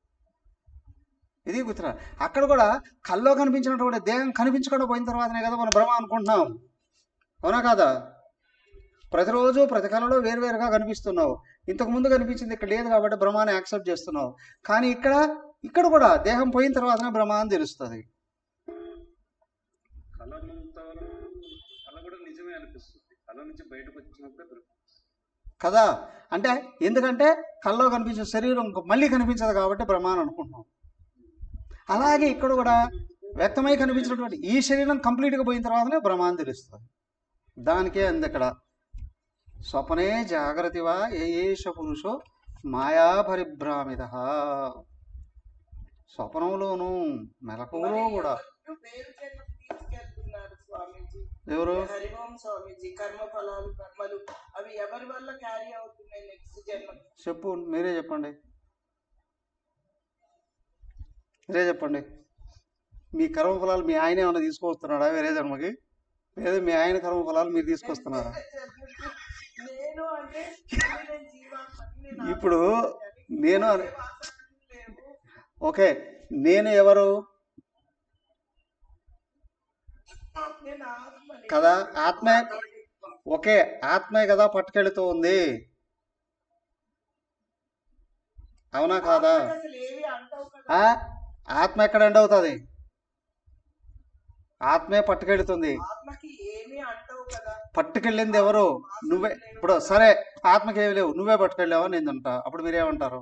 ఇది గుర్తురా అక్కడ కూడా కల్లో కనిపించినటువంటి దేహం కనిపించకుండా పోయిన తర్వాతనే కదా మనం భ్రమ అనుకుంటున్నాం అవునా కాదా ప్రతిరోజు ప్రతి కళలో వేరువేరుగా కనిపిస్తున్నావు ఇంతకు ముందు కనిపించింది ఇక్కడ లేదు కాబట్టి భ్రమాన్ని యాక్సెప్ట్ చేస్తున్నావు కానీ ఇక్కడ ఇక్కడ కూడా దేహం పోయిన తర్వాతనే భ్రమ అని తెలుస్తుంది కళనంత వరకు కళ కూడా నిజమే అనిపిస్తుంది కళ నుంచి బయటకు వచ్చినప్పుడే దొరుకుతుంది కదా అంటే ఎందుకంటే కల్లో కనిపించే శరీరం ఇంకో మళ్ళీ కనిపించదు కాబట్టి భ్రమ అని అనుకుంటున్నాం అలాగే ఇక్కడ కూడా వ్యక్తమై కనిపించినటువంటి ఈ శరీరం కంప్లీట్గా పోయిన తర్వాతనే భ్రమ అని తెలుస్తుంది దానికే అంది ఇక్కడ స్వప్నే జాగ్రత్తవా ఏ ఏష పురుషో మాయా పరిభ్రామిత స్వప్నంలోను మెలకువలో కూడా ఎవరు వేరు జన్మకు తీసుకెళ్తున్నారు స్వామీజీ ఎవరు హరిఓం స్వామీజీ కర్మ ఫలాలు కర్మలు అవి ఎవరి వల్ల క్యారీ అవుతున్నాయి నెక్స్ట్ జన్మ చెప్పు మీరే చెప్పండి మీరే చెప్పండి మీ కర్మ ఫలాలు మీ ఆయన ఏమైనా తీసుకొస్తున్నాడా వేరే జన్మకి లేదా మీ ఆయన కర్మ ఫలాలు మీరు తీసుకొస్తున్నారా నేను అంటే మళ్ళీ నేను జీవాత్మని, నేను ఇప్పుడు ఆత్మని, నేను ఏ అనే- వాసనలు లేవు. ఓకే నేను ఎవరు నేను ఆత్మని. కదా ఆత్మే ఓకే ఆత్మే కదా పట్టుకెళుతూ ఉంది అవునా కాదా ఆత్మకి అసలు ఏవి అంటావు కదా ఆ? ఆత్మ ఎక్కడ ఎండ్ అవుతుంది ఆత్మే పట్టుకెళుతుంది ఆత్మకి ఏమీ అంటావు కదా పట్టుకెళ్ళింది ఎవరు నువ్వే ఇప్పుడు సరే ఆత్మకి ఏమి లేవు నువ్వే పట్టుకెళ్ళావా నేను అంటా అప్పుడు మీరేమంటారు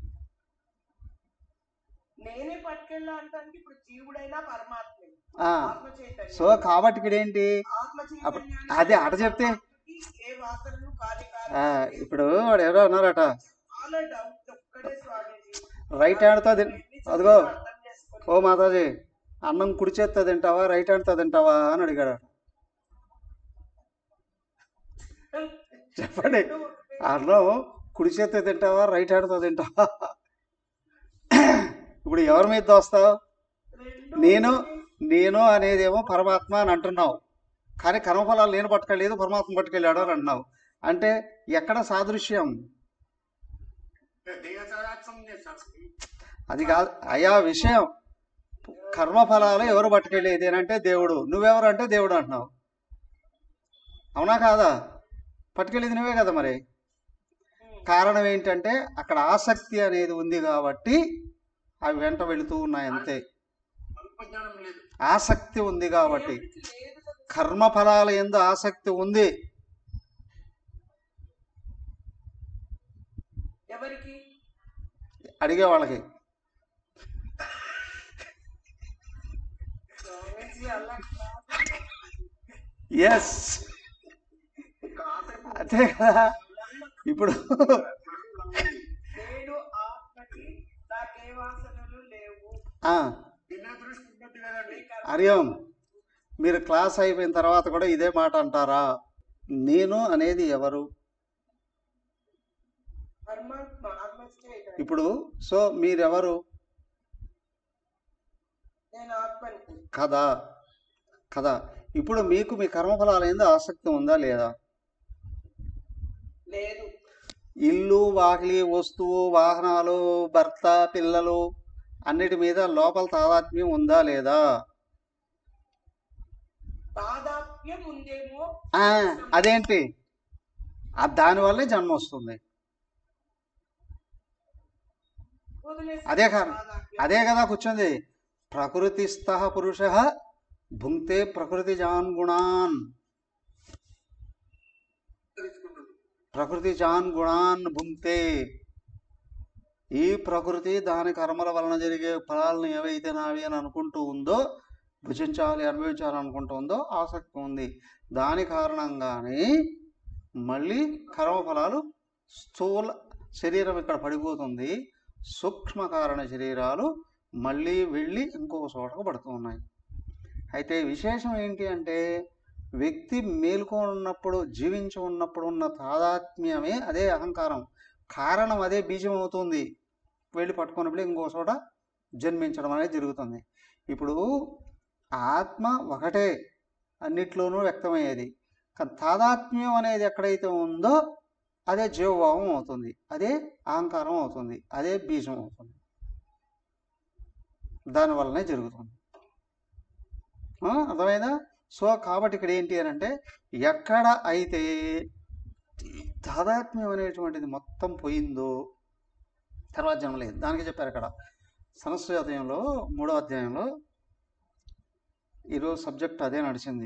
నేనే పట్టుకెళ్ళా అంటానికి ఇప్పుడు జీవుడైనా పరమాత్మే ఆ, ఆత్మ చైతన్యం సో కాబట్టి ఇక్కడ ఏంటి ఆత్మ అప్పుడు చైతన్యానికి అదే అట చెప్తే ఆత్మకి ఏ వాసనలు కాని ఆ, కాని ఇప్పుడు వాడు ఎవరో అన్నారట చాలా డౌట్ ఒక్కడే స్వామీజీ రైట్ హ్యాండ్తో తిన్ అదిగో అర్థం చేసుకొని ఓ మాతాజీ అన్నం కుడి చేత్తో తింటావా రైట్ హ్యాండ్తో తింటావా అని అడిగాడు చెప్పండి అన్నం కుడి చేత్తో తింటావా రైట్ హ్యాండ్తో తింటావా ఇప్పుడు ఎవరి మీద దోస్తావు రెండు నేను నేను అనేదేమో పరమాత్మ అని అంటున్నావు కానీ కర్మఫలాలు నేను పట్టుకెళ్ళలేదు పరమాత్మ పట్టుకెళ్ళాడు అని అంటున్నావు అంటే ఎక్కడ సాదృశ్యం దేహతాదాత్మ్యం చేస్తాను అది కాదు అయా విషయం కర్మఫలాలు ఎవరు పట్టుకెళ్ళేది అని అంటే దేవుడు నువ్వెవరు అంటే దేవుడు అంటున్నావు అవునా కాదా పట్టుకెళ్ళేది నువ్వే కదా మరి కారణం ఏంటంటే అక్కడ ఆసక్తి అనేది ఉంది కాబట్టి అవి వెంట వెళుతూ ఉన్నాయి అంతే అల్పజ్ఞానం లేదు ఆసక్తి ఉంది కాబట్టి దేవుడికి లేదు కదా. కర్మఫలాల ఎందు ఆసక్తి ఉంది ఎవరికి అడిగే వాళ్ళకి స్వామీజీ అలా ఎస్ అదే కదా ఇప్పుడు నేను ఆత్మకి నాకే వాసనలు లేవు ఆ, భిన్న దృష్టి ఉన్నది కదండి హరిఓం మీరు క్లాస్ అయిపోయిన తర్వాత కూడా ఇదే మాట అంటారా నేను అనేది ఎవరు పరమాత్మ ఆత్మ చైతన్యం ఇప్పుడు సో మీరెవరు నేను ఆత్మని కదా కదా ఇప్పుడు మీకు మీ కర్మఫలాల ఎందు ఆసక్తి ఉందా లేదా లేదు ఇల్లు వాకిలి వస్తువు వాహనాలు భర్త పిల్లలు అన్నిటి మీద లోపల తాదాత్మ్యం ఉందా లేదా తాదాప్యం ఉందేమో ఆ, అదేంటి ఆ దానివల్లే జన్మ వస్తుంది వదిలేసి అదే కారణం. తాదాప్యం. అదే కదా కూర్చుంది ప్రకృతిస్థ పురుష భుంక్తే ప్రకృతి జాన్ గుణాన్ తెలుసుకుంటుంది ప్రకృతి జాన్ గుణాన్ భుంక్తే ఈ ప్రకృతి దాని కర్మల వలన జరిగే ఫలాలను ఏవైతే నావి అని అనుకుంటూ ఉందో భుజించాలి అనుభవించాలి అనుకుంటూ ఉందో ఆసక్తి ఉంది దాని కారణంగానే మళ్ళీ కర్మ ఫలాలు స్థూల శరీరం ఇక్కడ పడిపోతుంది సూక్ష్మ కారణ శరీరాలు మళ్ళీ వెళ్ళి ఇంకొక చోటకు పడుతూ ఉన్నాయి అయితే విశేషం ఏంటి అంటే వ్యక్తి మేలుకొని ఉన్నప్పుడు జీవించి ఉన్నప్పుడు ఉన్న తాదాత్మ్యమే అదే అహంకారం కారణం అదే బీజం అవుతుంది వెళ్ళి పట్టుకున్నప్పుడు ఇంకో చోట జన్మించడం అనేది జరుగుతుంది ఇప్పుడు ఆత్మ ఒకటే అన్నిట్లోనూ వ్యక్తమయ్యేది కానీ తాదాత్మ్యం అనేది ఎక్కడైతే ఉందో అదే జీవభావం అవుతుంది అదే అహంకారం అవుతుంది అదే బీజం అవుతుంది దానివల్లనే జరుగుతుంది ఆ, అర్థమైందా సో కాబట్టి ఇక్కడ ఏంటి అని అంటే ఎక్కడ అయితే తాదాత్మ్యం అనేటువంటిది మొత్తం పోయిందో తర్వాత జన్మ లేదు దానికి చెప్పారు అక్కడ సంస్కృతంలో మూడో అధ్యాయంలో ఈరోజు సబ్జెక్ట్ అదే నడిచింది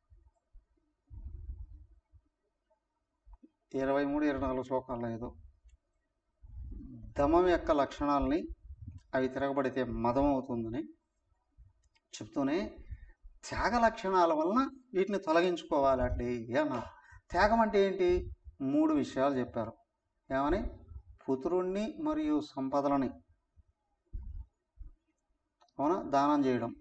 ఇరవై మూడు ఇరవై నాలుగు శ్లోకాల్లో ఏదో దమం యొక్క లక్షణాలని అవి తిరగబడితే మదం అవుతుందని చెప్తూనే త్యాగ లక్షణాల వలన వీటిని తొలగించుకోవాలండి అన్నారు త్యాగం అంటే ఏంటి మూడు విషయాలు చెప్పారు ఏమని పుత్రుణ్ణి మరియు సంపదలని అవునా దానం చేయడం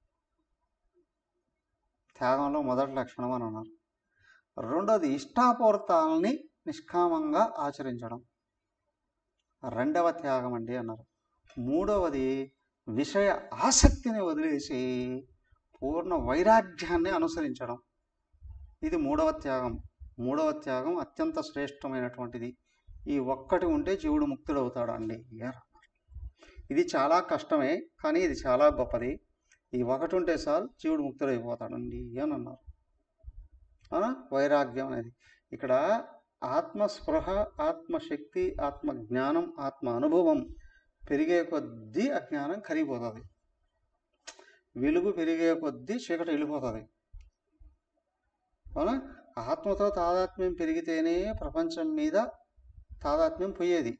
త్యాగంలో మొదటి లక్షణం అని అన్నారు రెండోది ఇష్టాపూర్తాలని నిష్కామంగా ఆచరించడం రెండవ త్యాగం అండి అన్నారు మూడవది విషయ ఆసక్తిని వదిలేసి పూర్ణ వైరాగ్యాన్ని అనుసరించడం ఇది మూడవ త్యాగం మూడవ త్యాగం అత్యంత శ్రేష్టమైనటువంటిది ఈ ఒక్కటి ఉంటే జీవుడు ముక్తుడవుతాడు అండి అన్నారు. ఇది చాలా కష్టమే కానీ ఇది చాలా గొప్పది ఈ ఒకటి ఉంటే సార్ జీవుడు ముక్తుడైపోతాడండి అని అన్నారు అవునా వైరాగ్యం అనేది ఇక్కడ ఆత్మస్పృహ ఆత్మశక్తి ఆత్మ జ్ఞానం ఆత్మ అనుభవం పెరిగే కొద్దీ అజ్ఞానం కరిగిపోతుంది వెలుగు పెరిగే కొద్దీ చీకటి వెళ్ళిపోతుంది అవునా ఆత్మతో తాదాత్మ్యం పెరిగితేనే ప్రపంచం మీద తాదాత్మ్యం పోయేది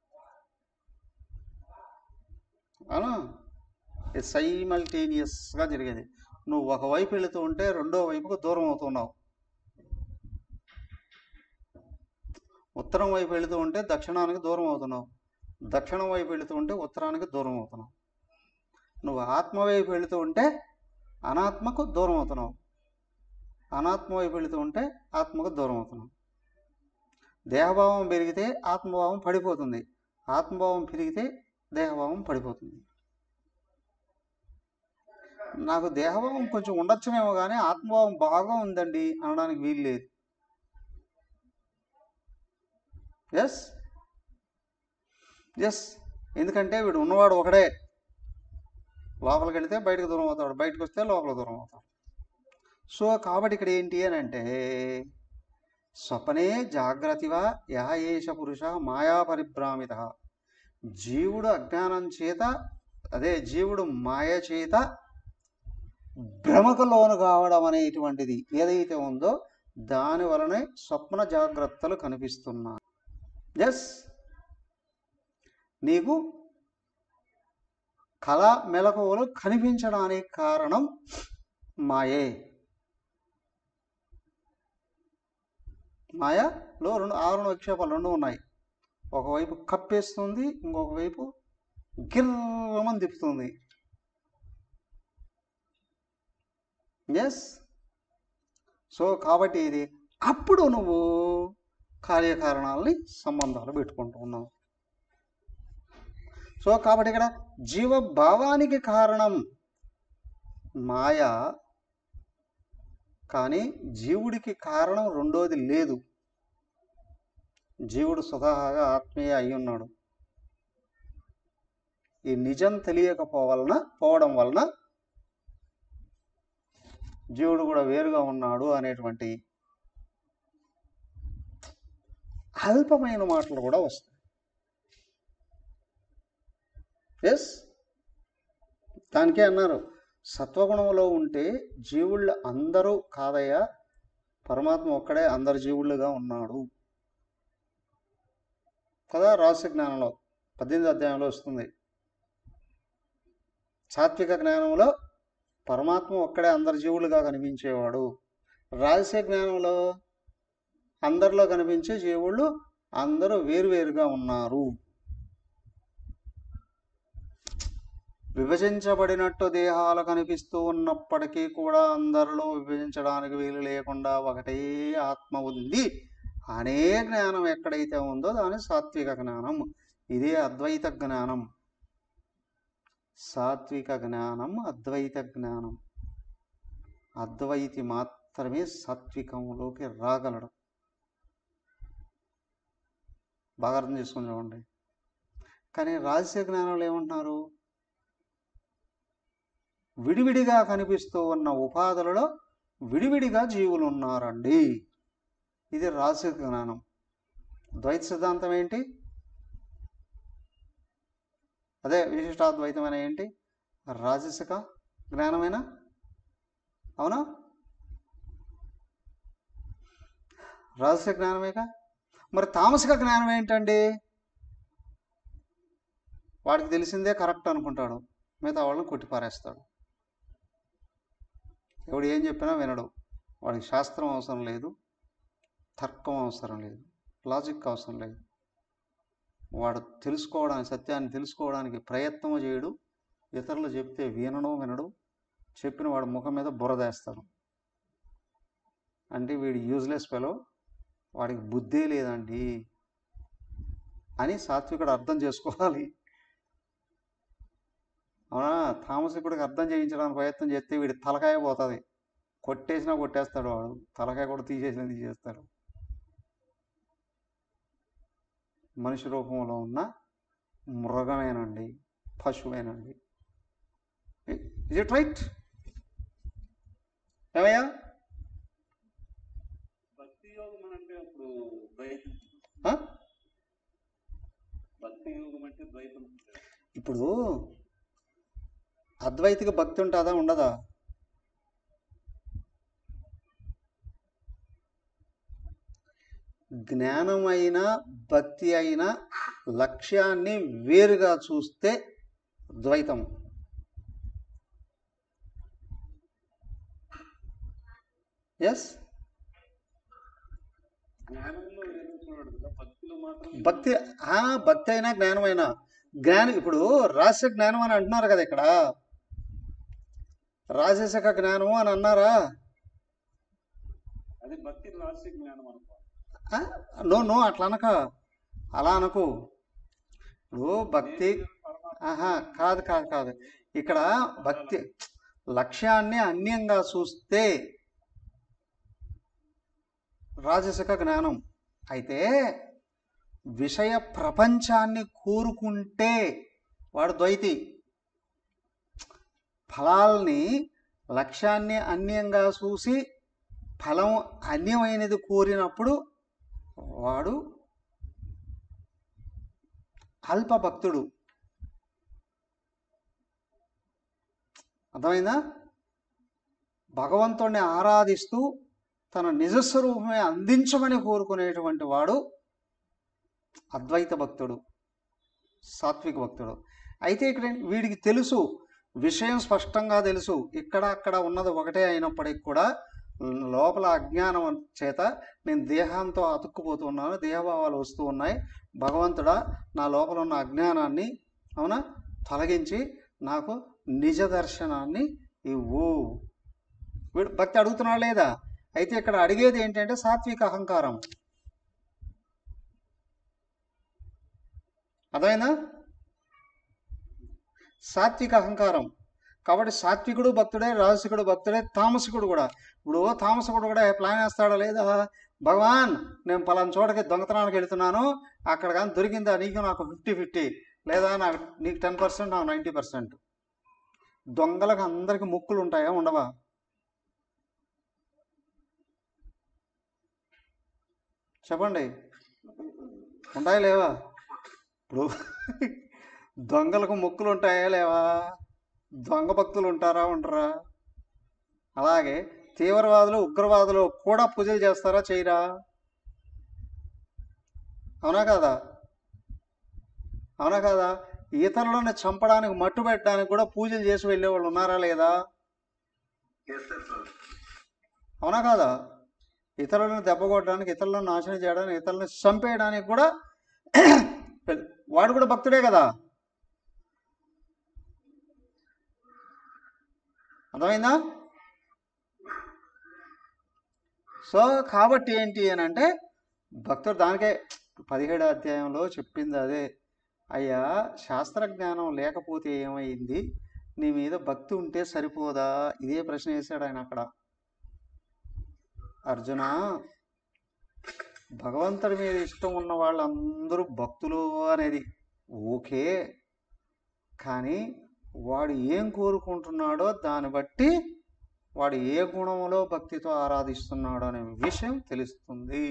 అవునా ఇది సైమల్టేనియస్గా జరిగేది నువ్వు ఒకవైపు వెళుతూ ఉంటే రెండో వైపుకు దూరం అవుతున్నావు ఉత్తరం వైపు వెళుతూ ఉంటే దక్షిణానికి దూరం అవుతున్నావు దక్షిణం వైపు వెళుతూ ఉంటే ఉత్తరానికి దూరం అవుతున్నావు నువ్వు ఆత్మ వైపు వెళుతూ ఉంటే అనాత్మకు దూరం అవుతున్నావు అనాత్మ వైపు వెళుతూ ఉంటే ఆత్మకు దూరం అవుతున్నావు దేహభావం పెరిగితే ఆత్మభావం పడిపోతుంది ఆత్మభావం పెరిగితే దేహభావం పడిపోతుంది నాకు దేహభావం కొంచెం ఉండొచ్చునేమో కానీ ఆత్మభావం బాగా ఉందండి అనడానికి వీలు లేదు ఎస్ ఎస్ ఎందుకంటే వీడు ఉన్నవాడు ఒకడే లోపలికి వెళితే బయటకు దూరం అవుతాడు బయటకు వస్తే లోపల దూరం అవుతాడు సో కాబట్టి ఇక్కడ ఏంటి అని అంటే స్వప్నే జాగ్రతివా యహ ఏష పురుష మాయా పరిభ్రామిత జీవుడు అజ్ఞానం చేత అదే జీవుడు మాయ చేత భ్రమకు లోను కావడం అనేటువంటిది ఏదైతే ఉందో దాని వలనే స్వప్న జాగ్రత్తలు కనిపిస్తున్నాయి ఎస్ నీకు కళ మెలకువలు కనిపించడానికి కారణం మాయే మాయలో రెండు ఆరుణ విక్షేపాలు రెండు ఉన్నాయి ఒకవైపు కప్పేస్తుంది ఇంకొక వైపు గిర్రమని తిప్పుతుంది ఎస్ సో కాబట్టి ఇది అప్పుడు నువ్వు కార్యకారణాలని సంబంధాలు పెట్టుకుంటూ ఉన్నావు సో కాబట్టి ఇక్కడ జీవభావానికి కారణం మాయ కానీ జీవుడికి కారణం రెండోది లేదు జీవుడు స్వతహాగా ఆత్మీయ అయి ఉన్నాడు ఈ నిజం తెలియకపోవలన పోవడం వలన జీవుడు కూడా వేరుగా ఉన్నాడు అనేటువంటి అల్పమైన మాటలు కూడా వస్తాయి ఎస్ దానికే అన్నారు సత్వగుణంలో ఉంటే జీవుళ్ళు అందరూ కాదయ్యా పరమాత్మ ఒక్కడే అందరు జీవుళ్ళుగా ఉన్నాడు కదా రహస్య జ్ఞానంలో పద్దెనిమిది అధ్యాయంలో వస్తుంది సాత్విక జ్ఞానంలో పరమాత్మ ఒక్కడే అందరు జీవులుగా కనిపించేవాడు రహస్య జ్ఞానంలో అందరిలో కనిపించే జీవుళ్ళు అందరూ వేరువేరుగా ఉన్నారు విభజించబడినట్టు దేహాలు కనిపిస్తూ ఉన్నప్పటికీ కూడా అందరిలో విభజించడానికి వీలు లేకుండా ఒకటే ఆత్మ ఉంది అనే జ్ఞానం ఎక్కడైతే ఉందో దాని సాత్విక జ్ఞానం ఇదే అద్వైత జ్ఞానం సాత్విక జ్ఞానం అద్వైత జ్ఞానం అద్వైతి మాత్రమే సాత్వికంలోకి రాగలడు బాగా అర్థం చేసుకుని చూడండి కానీ రహస్య జ్ఞానంలో ఏమంటున్నారు విడివిడిగా కనిపిస్తూ ఉన్న ఉపాధులలో విడివిడిగా జీవులు ఉన్నారండి ఇది రహస్య జ్ఞానం ద్వైత సిద్ధాంతం ఏంటి అదే విశిష్టాద్వైతమైన ఏంటి రాజసిక జ్ఞానమేనా అవునా రహస్య జ్ఞానమేగా మరి తామసిక జ్ఞానం ఏంటండి వాడికి తెలిసిందే కరెక్ట్ అనుకుంటాడు మిగతా వాళ్ళని కొట్టిపారేస్తాడు ఎవడు ఏం చెప్పినా వినడు వాడికి శాస్త్రం అవసరం లేదు తర్కం అవసరం లేదు లాజిక్ అవసరం లేదు వాడు తెలుసుకోవడానికి సత్యాన్ని తెలుసుకోవడానికి ప్రయత్నం చేయడు ఇతరులు చెప్తే వినడం వినడు చెప్పిన వాడు ముఖం మీద బురదేస్తాడు అంటే వీడు యూజ్లెస్ ఫెలో వాడికి బుద్ధే లేదండి అని సాత్వికుడు అర్థం చేసుకోవాలి అవునా తామసికుడికి అర్థం చేయించడానికి ప్రయత్నం చేస్తే వీడి తలకాయ పోతుంది కొట్టేసినా కొట్టేస్తాడు వాడు తలకాయ కూడా తీసేసినా తీసేస్తాడు మనిషి రూపంలో ఉన్న మృగమేనండి పశువేనండి ఇజ్ ఇట్ రైట్ ఏమయ్యా భక్తి యోగం అంటే అప్పుడు ద్వైతం ఆ? భక్తి యోగం అంటే ద్వైతం ఇప్పుడు అద్వైతిక భక్తి ఉంటుందా ఉండదా జ్ఞానమైన భక్తి అయిన లక్ష్యాన్ని వేరుగా చూస్తే ద్వైతం ఎస్ జ్ఞానంలో ఏదో చూడడు కదా భక్తిలో మాత్రం భక్తి ఆ భక్తి అయినా జ్ఞానమైనా జ్ఞానం ఇప్పుడు రహస్య జ్ఞానం అని అంటున్నారు కదా ఇక్కడ రాజసక జ్ఞానము అని అన్నారా అది భక్తి రహస్య జ్ఞానం అనుకో ఆ? నో నో అట్లా అనక అలా అనకు ఇప్పుడు భక్తి పరమాత్మ ఆహా కాదు కాదు కాదు ఇక్కడ భక్తి లక్ష్యాన్ని అన్యంగా చూస్తే రాజసిక జ్ఞానం అయితే విషయ ప్రపంచాన్ని కోరుకుంటే వాడు ద్వైతి ఫలాల్ని లక్ష్యాన్ని అన్యంగా చూసి ఫలం అన్యమైనది కోరినప్పుడు వాడు అల్ప భక్తుడు అర్థమైందా భగవంతుణ్ణి ఆరాధిస్తూ తన నిజస్వరూపమే అందించమని కోరుకునేటువంటి వాడు అద్వైత భక్తుడు సాత్విక భక్తుడు అయితే ఇక్కడ వీడికి తెలుసు విషయం స్పష్టంగా తెలుసు ఇక్కడ అక్కడ ఉన్నది ఒకటే అయినప్పటికీ కూడా లోపల అజ్ఞానం చేత నేను దేహంతో అతుక్కుపోతున్నాను దేహభావాలు వస్తూ ఉన్నాయి భగవంతుడా నా లోపల ఉన్న అజ్ఞానాన్ని అవునా తొలగించి నాకు నిజ దర్శనాన్ని ఇవ్వు వీడు భక్తి అడుగుతున్నాడు లేదా అయితే ఇక్కడ అడిగేది ఏంటంటే సాత్విక అహంకారం అర్థమైందా సాత్విక అహంకారం కాబట్టి సాత్వికుడు భక్తుడే రాజసికుడు భక్తుడే తామసికుడు కూడా ఇప్పుడు తామసికుడు కూడా ప్లాన్ వేస్తాడా లేదా భగవాన్ నేను పలానా చోటకి దొంగతనానికి వెళ్తున్నాను అక్కడ కానీ దొరికిందా నీకు నాకు ఫిఫ్టీ ఫిఫ్టీ లేదా నాకు నీకు టెన్ పర్సెంట్ నాకు నైంటీ పర్సెంట్ దొంగలకు అందరికి ముక్కులు ఉంటాయా ఉండవా చెప్పండి ఉంటాయా లేవా ఇప్పుడు దొంగలకు ముక్కులు ఉంటాయా లేవా దొంగ భక్తులు ఉంటారా ఉండరా అలాగే తీవ్రవాదులు ఉగ్రవాదులు కూడా పూజలు చేస్తారా చేయరా అవునా కాదా అవునా కాదా ఇతరులను చంపడానికి మట్టు పెట్టడానికి కూడా పూజలు చేసి వెళ్ళే వాళ్ళు ఉన్నారా లేదా చేస్తారు స్వామి అవునా కాదా ఇతరులను దెబ్బ కొట్టడానికి ఇతరులను నాశనం చేయడానికి ఇతరులను చంపేయడానికి కూడా వాడు కూడా భక్తుడే కదా అర్థమైందా సో కాబట్టి ఏంటి అని అంటే భక్తుడు దానికే పదిహేడు అధ్యాయంలో చెప్పింది అదే అయ్యా శాస్త్ర జ్ఞానం లేకపోతే ఏమైంది నీ మీద భక్తి ఉంటే సరిపోదా ఇదే ప్రశ్న వేశాడు ఆయన అక్కడ అర్జున భగవంతుడి మీద ఇష్టం ఉన్న వాళ్ళందరూ భక్తులు అనేది ఓకే కానీ వాడు ఏం కోరుకుంటున్నాడో దాన్ని బట్టి వాడు ఏ గుణంలో భక్తితో ఆరాధిస్తున్నాడో అనే విషయం తెలుస్తుంది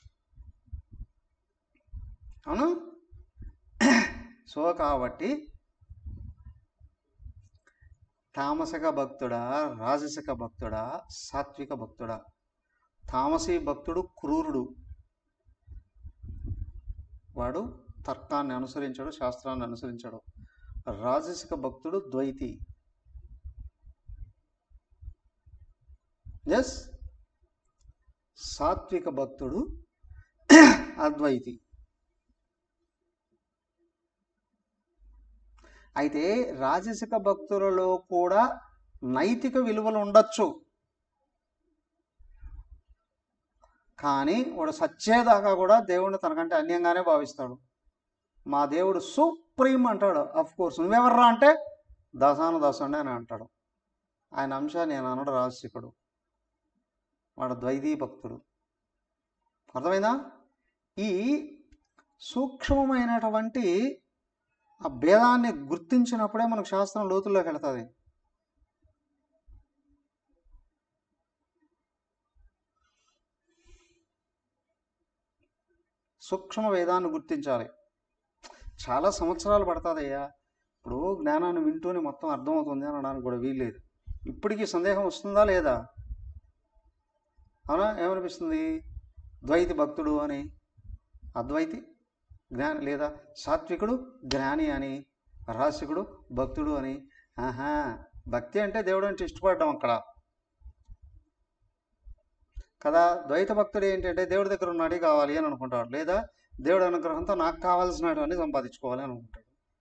అవును సో కాబట్టి తామసిక భక్తుడా రాజసిక భక్తుడా సాత్విక భక్తుడా తామసీ భక్తుడు క్రూరుడు వాడు తర్కాన్ని అనుసరించడు శాస్త్రాన్ని అనుసరించడు రాజసిక భక్తుడు ద్వైతి ఎస్ సాత్విక భక్తుడు అద్వైతి అయితే రాజసిక భక్తులలో కూడా నైతిక విలువలు ఉండొచ్చు కానీ వాడు సచ్చేదాకా కూడా దేవుడిని తనకంటే అన్యంగానే భావిస్తాడు మా దేవుడు సుప్రీం అంటాడు అఫ్ కోర్స్ నువ్వెవర్రా అంటే దశాన దశండి అని అంటాడు ఆయన అంశ నేను అనడు రాజశేఖుడు వాడు ద్వైతీ భక్తుడు అర్థమైందా ఈ సూక్ష్మమైనటువంటి ఆ భేదాన్ని గుర్తించినప్పుడే మనకు శాస్త్రం లోతుల్లోకి వెళ్తుంది సూక్ష్మ వేదాన్ని గుర్తించాలి చాలా సంవత్సరాలు పడుతుందయ్యా ఇప్పుడు జ్ఞానాన్ని వింటూనే మొత్తం అర్థమవుతుంది అనడానికి కూడా వీల్లేదు ఇప్పటికీ సందేహం వస్తుందా లేదా అవునా ఏమనిపిస్తుంది ద్వైతి భక్తుడు అని అద్వైతి జ్ఞాని లేదా సాత్వికుడు జ్ఞాని అని రాసికుడు భక్తుడు అని ఆహా భక్తి అంటే దేవుడు అంటే ఇష్టపడడం అక్కడ కదా ద్వైత భక్తుడు ఏంటంటే దేవుడి దగ్గర ఉన్నాడు కావాలి అని అనుకుంటాడు లేదా దేవుడి అనుగ్రహంతో నాకు కావాల్సినటు అన్ని సంపాదించుకోవాలి అని అనుకుంటాడు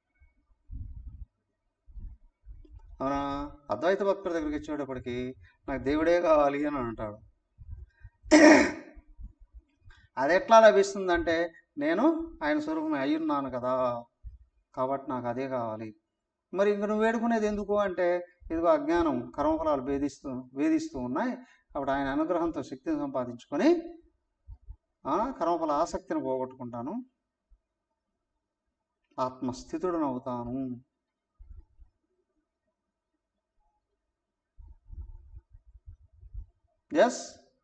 అవునా అద్వైత భక్తుడి దగ్గరికి వచ్చేటప్పటికి నాకు దేవుడే కావాలి అని అంటాడు అది ఎట్లా లభిస్తుందంటే నేను ఆయన స్వరూపం అయ్యున్నాను కదా కాబట్టి నాకు అదే కావాలి మరి ఇంక నువ్వు వేడుకునేది ఎందుకు అంటే ఇదిగో అజ్ఞానం కర్మఫలాలు భేదిస్తూ వేధిస్తూ ఉన్నాయి అప్పుడు ఆయన అనుగ్రహంతో శక్తిని సంపాదించుకొని ఆ, కర్మఫల ఆసక్తిని పోగొట్టుకుంటాను ఆత్మస్థితుడను అవుతాను ఎస్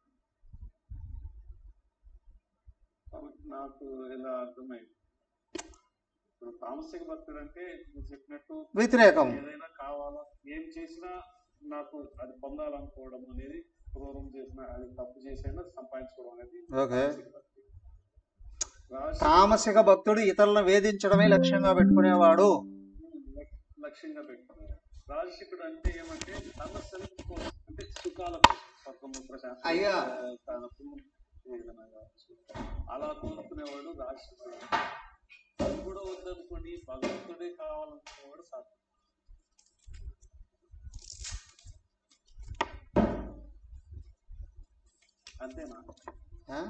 కాబట్టి నాకు ఇలా అర్థమైంది ఇప్పుడు తామసిక భక్తుడు అంటే నువ్వు చెప్పినట్టు వ్యతిరేకం ఏదైనా కావాలా ఏం చేసినా నాకు అది పొందాలనుకోవడం అనేది పూర్వం చేసిన అది తప్పు చేసైనా సంపాదించుకోవడం అనేది ఓకే తామసిక భక్తి. రాజ- తామసిక భక్తుడు ఇతరులను వేధించడమే లక్ష్యంగా పెట్టుకునేవాడు లక్- లక్ష్యంగా పెట్టుకున్నాడు రాజశికుడు అంటే ఏమంటే తన సెల్ఫ్ కోసం అంటే సుఖాల కోసం స్వర్గము ప్రశాంతి అయ్యా. తన పుణ్యం ఏదైనా కావచ్చు. అలా కోరుకునేవాడు రాజశికుడు అది కూడా వద్దనుకోండి భగవంతుడే కావాలనుకునేవాడు సాధ్యం అంతేనా ఆ?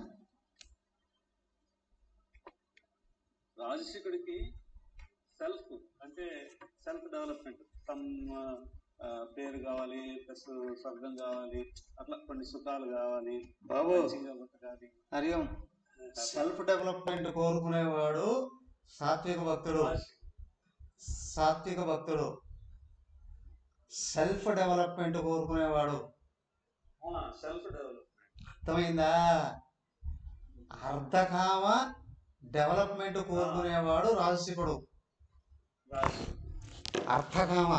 రాజశేఖుడికి సెల్ఫ్ అంటే సెల్ఫ్ డెవలప్మెంట్ తమ ఆ, పేరు కావాలి ప్లస్ స్వర్గం కావాలి అట్లా కొన్ని సుఖాలు కావాలి బాబు మంచిగా బతకాలి హరియం సెల్ఫ్ డెవలప్మెంట్ కోరుకునేవాడు సాత్విక భక్తుడు సాత్విక భక్తుడు సెల్ఫ్ డెవలప్మెంట్ కోరుకునేవాడు సెల్ఫ్ డెవలప్ అర్థమైందా అర్ధకామ డెవలప్మెంట్ కోరుకునేవాడు రాజసికుడు అర్థకామ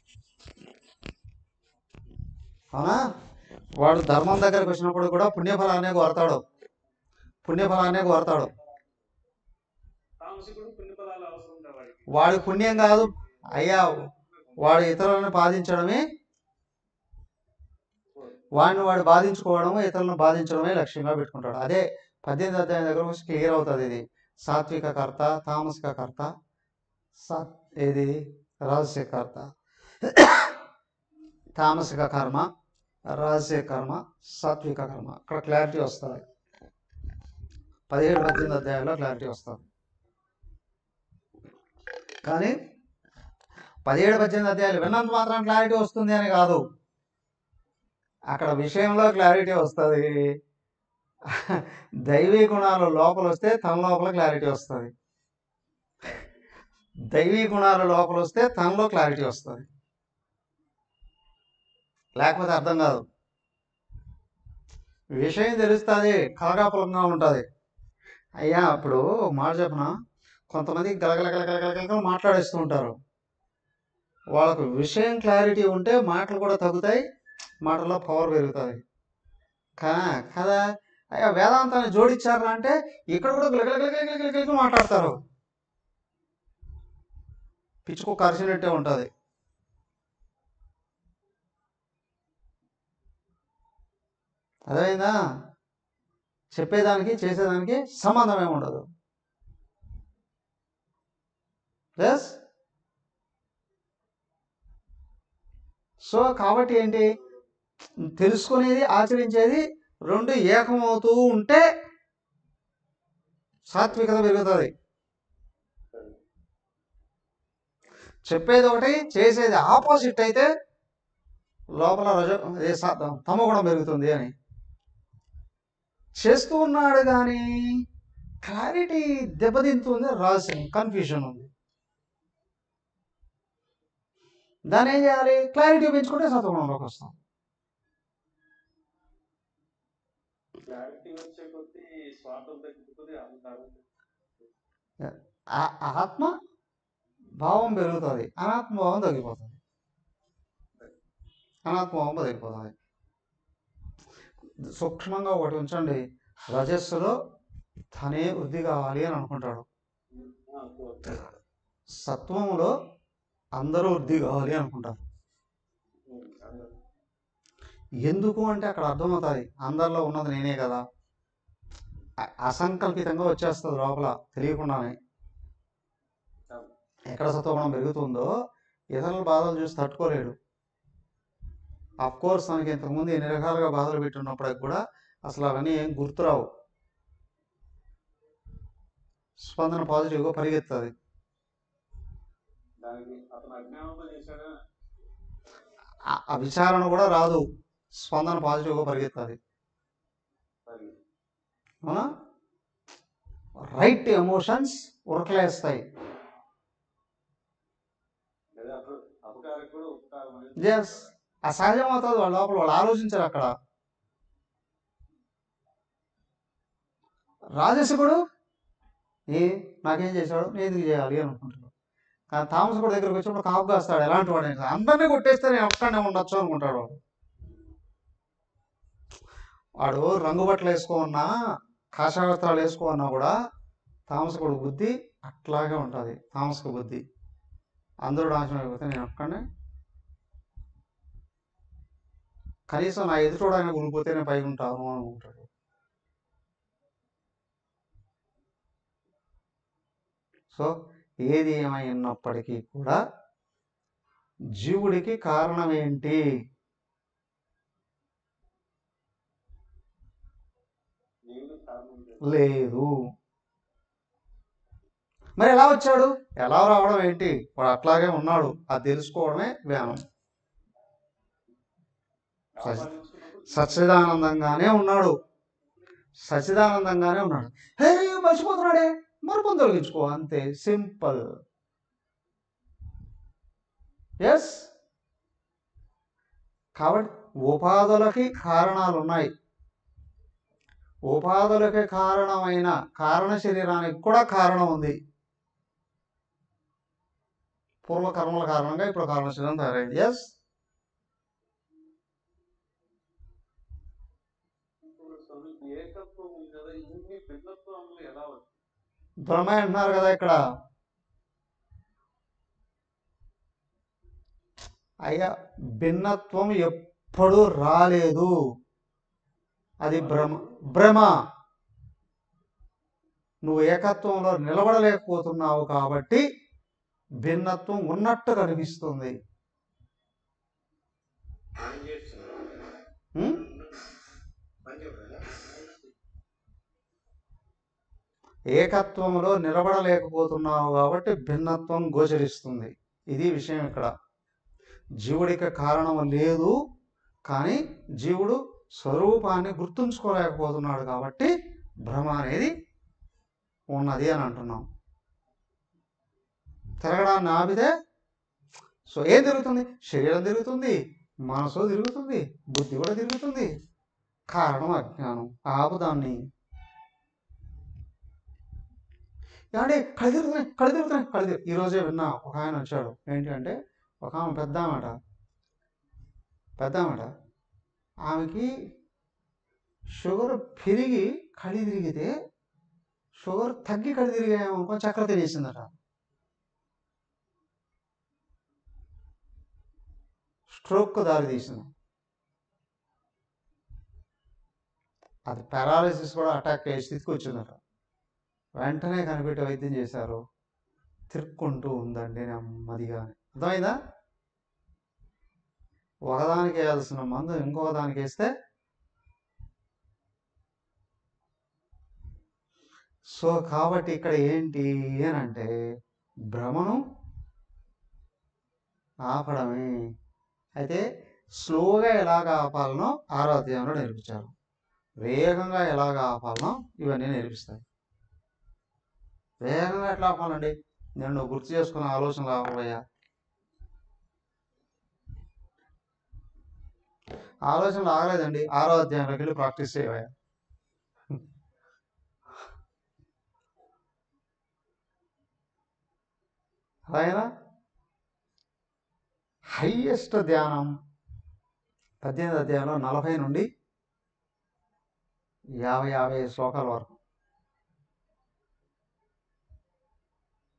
అవునా వాడు ధర్మం దగ్గరకు వచ్చినప్పుడు కూడా పుణ్యఫలాన్నే కోరతాడు పుణ్యఫలాన్నే కోరతాడు తామసికుడు పుణ్య ఫలాలు అవసరం ఉండే వాడికి వాడి పుణ్యం కాదు అయ్యా వాడు ఇతరులను బాధించడమే వాడిని వాడు బాధించుకోవడము ఇతరులను బాధించడమే లక్ష్యంగా పెట్టుకుంటాడు అదే పద్దెనిమిది అధ్యాయం దగ్గర వచ్చి క్లియర్ అవుతుంది ఇది సాత్విక కర్త తామసిక కర్త సాత్ ఏది రాజసిక కర్త తామసిక కర్మ రాజసిక కర్మ సాత్విక కర్మ అక్కడ క్లారిటీ వస్తుంది పదిహేడు పద్దెనిమిది అధ్యాయంలో క్లారిటీ వస్తుంది కానీ పదిహేడు పద్దెనిమిది అధ్యాయాలు విన్నంత మాత్రం క్లారిటీ వస్తుంది అని కాదు అక్కడ విషయంలో క్లారిటీ వస్తుంది దైవీ గుణాలు లోపల వస్తే తన లోపల క్లారిటీ వస్తుంది దైవీ గుణాలు లోపల వస్తే తనలో క్లారిటీ వస్తుంది లేకపోతే అర్థం కాదు విషయం తెలుస్తుంది కలగాపులంగా ఉంటుంది అయ్యా అప్పుడు ఒక మాట చెప్పన కొంతమంది గలగలగలగలగలగల మాట్లాడేస్తూ ఉంటారు వాళ్ళకు విషయం క్లారిటీ ఉంటే మాటలు కూడా తగ్గుతాయి మాటల్లో పవర్ పెరుగుతుంది కా కదా అయ్యా వేదాంతాన్ని జోడించారా అంటే ఇక్కడ కూడా గిలగిలగిలగిలగిలగిలగిల మాట్లాడతారు పిచ్చుకు కరిచినట్టే ఉంటుంది అదేమైందా చెప్పేదానికి చేసేదానికి సంబంధం ఏమి ఉండదు ఎస్ సో కాబట్టి ఏంటి తెలుసుకునేది ఆచరించేది రెండు ఏకమవుతూ ఉంటే సాత్వికత పెరుగుతుంది చెప్పేది ఒకటి చేసేది ఆపోజిట్ అయితే లోపల రజ అదే సా- తమ కూడా పెరుగుతుంది అని చేస్తూ ఉన్నాడు కానీ క్లారిటీ దెబ్బతింటుంది రహస్యం కన్ఫ్యూజన్ ఉంది దాన్ని ఏం చేయాలి క్లారిటీ పెంచుకుంటే సత్వగుణంలోకి వస్తాం క్లారిటీ వచ్చే కొద్దీ స్వార్థం తగ్గుతుంది అహంకారం ఆ- ఆత్మ భావం పెరుగుతుంది అనాత్మ భావం తగ్గిపోతుంది అనాత్మ భావం తగ్గిపోతుంది సూక్ష్మంగా ఒకటి ఉంచండి రజస్సులో తనే వృద్ధి కావాలి అని అనుకుంటాడు ఆ, కోరిక. సత్వంలో అందరూ వృద్ధి కావాలి అనుకుంటారు ఉమ్, అందరూ. ఎందుకు అంటే అక్కడ అర్థమవుతుంది అందరిలో ఉన్నది నేనే కదా అ- అసంకల్పితంగా వచ్చేస్తుంది లోపల తెలియకుండానే అవును. ఎక్కడ సత్వగుణం పెరుగుతుందో ఇతరుల బాధలు చూసి తట్టుకోలేడు అఫ్ కోర్స్ మనకి ఇంతకుముందు ఎన్ని రకాలుగా బాధలు పెట్టున్నప్పటికి కూడా అసలు అవన్నీ ఏం గుర్తురావు స్పందన పాజిటివ్గా పరిగెత్తుంది దానికి అతను అజ్ఞానంతో చేశాడా ఆ- ఆ విచారణ కూడా రాదు స్పందన పాజిటివ్గా పరిగెత్తుంది మరి అవునా రైట్ ఎమోషన్స్ ఉరకలేస్తాయి లేదా అప్పుడు అపకారికి కూడా ఉపకారం అనేది ఎస్ అసహజం అవుతుంది వాళ్ళ లోపల వాళ్ళు ఆలోచించరు అక్కడ రాజసుకుడు ఏ నాకేం చేశాడు నేను ఎందుకు చేయాలి అనుకుంటాడు కానీ తామసకుడు దగ్గరికి వచ్చినప్పుడు కాపు కాస్తాడు ఎలాంటి వాడు అయినా. అందరినీ కొట్టేస్తే నేను ఒక్కడే ఉండొచ్చు అనుకుంటాడు వాడు వాడు రంగు బట్టలు వేసుకోమన్నా కాషాయవస్త్రాలు వేసుకోమన్నా కూడా తామసకుడు బుద్ధి అట్లాగే ఉంటుంది తామసక బుద్ధి అందరూ నాశనం అయిపోతే నేను ఒక్కడే కనీసం నా ఎదుటోడు ఆయన కూలిపోతే నేను పైకి ఉంటాను అనుకుంటాడు సో ఏది ఏమైనప్పటికీ కూడా జీవుడికి కారణం ఏంటి దేవుడు కారణం లేదు. లేదు మరి ఎలా వచ్చాడు ఎలా రావడం ఏంటి వాడు అట్లాగే ఉన్నాడు అది తెలుసుకోవడమే జ్ఞానం ఆపాదించుకున్నప్పుడు సచ్చిదానందంగానే ఉన్నాడు సచ్చిదానందంగానే ఉన్నాడు హే మర్చిపోతున్నాడే మరుపుని తొలగించుకో అంతే సింపుల్ ఎస్ కాబట్టి ఉపాధులకి కారణాలు ఉన్నాయి ఉపాధులకి కారణమైన కారణ శరీరానికి కూడా కారణం ఉంది పూర్వ కర్మల కారణంగా ఇప్పుడు కారణ శరీరం తయారైంది ఎస్ ఇప్పుడు స్వామి ఏకత్వం ఉంది కదా ఇన్ని భిన్నత్వంలో ఎలా వచ్చింది భ్రమ అంటున్నారు కదా ఇక్కడ అయ్యా భిన్నత్వం ఎప్పుడు రాలేదు అది భ్రమ భ్రమ నువ్వు ఏకత్వంలో నిలబడలేకపోతున్నావు కాబట్టి భిన్నత్వం ఉన్నట్టు కనిపిస్తుంది పని చేస్తున్నాడు ఉం? పని చెప్పాలా ఏకత్వంలో నిలబడలేకపోతున్నావు కాబట్టి భిన్నత్వం గోచరిస్తుంది ఇది విషయం ఇక్కడ జీవుడికి కారణం లేదు కానీ జీవుడు స్వరూపాన్ని గుర్తుంచుకోలేకపోతున్నాడు కాబట్టి భ్రమ అనేది ఉన్నది అని అంటున్నాం తిరగడాన్ని ఆపితే సో ఏం తిరుగుతుంది శరీరం తిరుగుతుంది మనసు తిరుగుతుంది బుద్ధి కూడా తిరుగుతుంది కారణం అజ్ఞానం ఆపు దాన్ని ఏమంటే కళ్ళు తిరుగుతున్నాయి కళ్ళు తిరుగుతున్నాయి కళ్ళు తిరుగు ఈరోజే విన్నా ఒక ఆయన వచ్చాడు ఏంటి అంటే ఒక ఆమె పెద్ద ఆమెట పెద్ద ఆమెట ఆమెకి షుగర్ పెరిగి కళ్ళు తిరిగితే షుగర్ తగ్గి కళ్ళు తిరిగామనుకో చక్కెర తినేసిందట స్ట్రోక్ దారి తీసింది అది పారాలసిస్ కూడా అటాక్ అయ్యే స్థితికి వచ్చిందట వెంటనే కనిపెట్టి వైద్యం చేశారు తిరుక్కుంటూ ఉందండి నెమ్మదిగా అని. అర్థమైందా ఒకదానికి వేయాల్సిన మందు ఇంకొక దానికి వేస్తే సో కాబట్టి ఇక్కడ ఏంటి అని అంటే భ్రమను ఆపడమే అయితే స్లోగా ఎలాగ ఆపాలనో ఆరాధ్యంలో నేర్పించారు వేగంగా ఎలాగ ఆపాలనో ఇవన్నీ నేర్పిస్తాయి వేగంగా ఎట్లా ఆపాలండి నేను నువ్వు గుర్తు చేసుకున్న ఆలోచనలు ఆపవయ్యా ఆలోచనలు ఆగలేదండి ఆరో అధ్యాయంలోకి వెళ్ళి ప్రాక్టీస్ చేయవయ్యా అలాగేనా హైయెస్ట్ ధ్యానం పద్దెనిమిది అధ్యాయంలో నలభై నుండి యాభై యాభై శ్లోకాల వరకు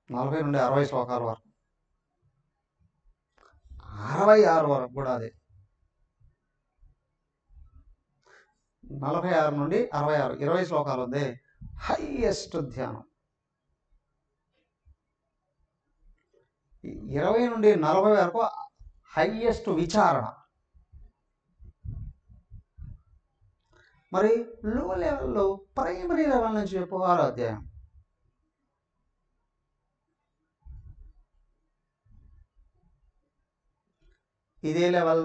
నలభై నుండి అరవై శ్లోకాల వరకు అరవై ఆరు వరకు కూడా అదే నలభై ఆరు నుండి అరవై ఆరు ఇరవై శ్లోకాలు ఉంది హైయెస్ట్ ధ్యానం ఈ ఇరవై నుండి నలభై వరకు హైయెస్ట్ విచారణ మరి లో లెవెల్లో ప్రైమరీ లెవెల్ నుంచి చెప్పు ఆరో అధ్యాయం ఇదే లెవెల్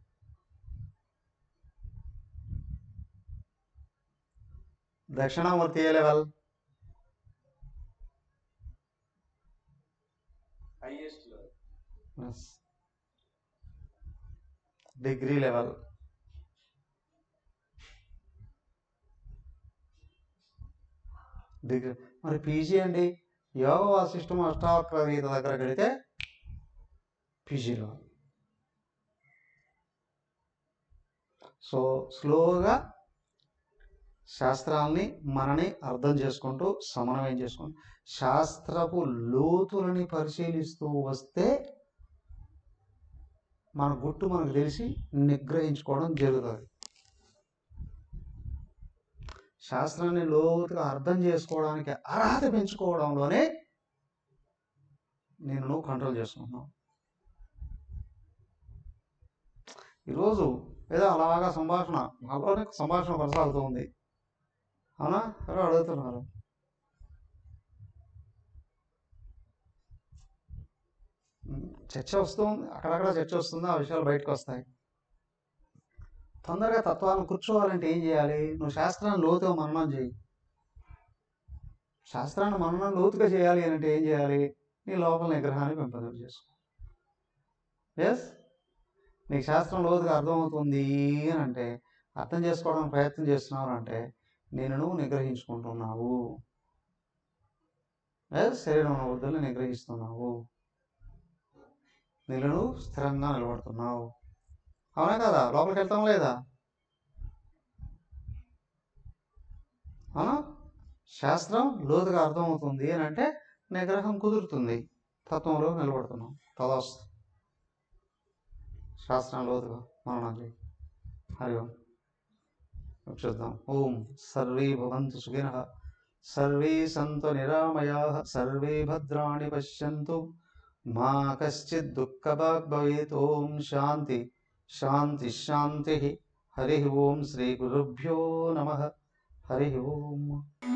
దక్షిణామూర్తి ఏ లెవెల్ హైయెస్ట్ లో డిగ్రీ లెవెల్ డిగ్రీ మరి పీజీ అండి యోగ వాసిష్టం అష్టావక్ర గీత దగ్గర కడితే పీజీలో సో స్లోగా శాస్త్రాల్ని మనని అర్థం చేసుకుంటూ సమన్వయం చేసుకుంటూ శాస్త్రపు లోతులని పరిశీలిస్తూ వస్తే మన గుట్టు మనకు తెలిసి నిగ్రహించుకోవడం జరుగుతుంది శాస్త్రాన్ని లోతుగా అర్థం చేసుకోవడానికి అర్హత పెంచుకోవడంలోనే నేను నువ్వు కంట్రోల్ చేసుకుంటున్నావు ఈరోజు ఏదో అలాగా సంభాషణ నాలోనే సంభాషణ కొనసాగుతూ ఉంది అవునా ఎవరో అడుగుతున్నారు ఉమ్, చర్చ వస్తుంది అక్కడక్కడ చర్చ వస్తుంది ఆ విషయాలు బయటకు వస్తాయి తొందరగా తత్వాన్ని కూర్చోవాలంటే ఏం చేయాలి నువ్వు శాస్త్రాన్ని లోతుగా మననం చేయి శాస్త్రాన్ని మననం లోతుగా చేయాలి అని అంటే ఏం చేయాలి నీ లోపల నిగ్రహాన్ని పెంపొందింపు చేసుకో ఎస్ నీకు శాస్త్రం లోతుగా అర్థమవుతుంది అని అంటే అర్థం చేసుకోవడానికి ప్రయత్నం చేస్తున్నావు అంటే నేను నువ్వు నిగ్రహించుకుంటున్నావు ఎస్ శరీరం వృద్ధుల్ని నిగ్రహిస్తున్నావు నీళ్ళు నువ్వు స్థిరంగా నిలబడుతున్నావు అవునా కదా లోపలికి వెళ్తాం లేదా అవునా శాస్త్రం లోతుగా అర్థమవుతుంది అని అంటే నిగ్రహం కుదురుతుంది తత్వంలో నిలబడుతున్నాం తదాస్తు శాస్త్రం లోతుగా మననం చేయి హరి ఓం చూద్దాం ఓం సర్వే భవంతు సుఖిన సర్వే సంతు నిరామయా సర్వే భద్రాణి పశ్యంతు మా కశ్చిత్ దుఃఖభాగ్ భవేత్ ఓం శాంతి శాంతి శాంతి హరి ఓం శ్రీ గురుభ్యో నమ హరి ఓం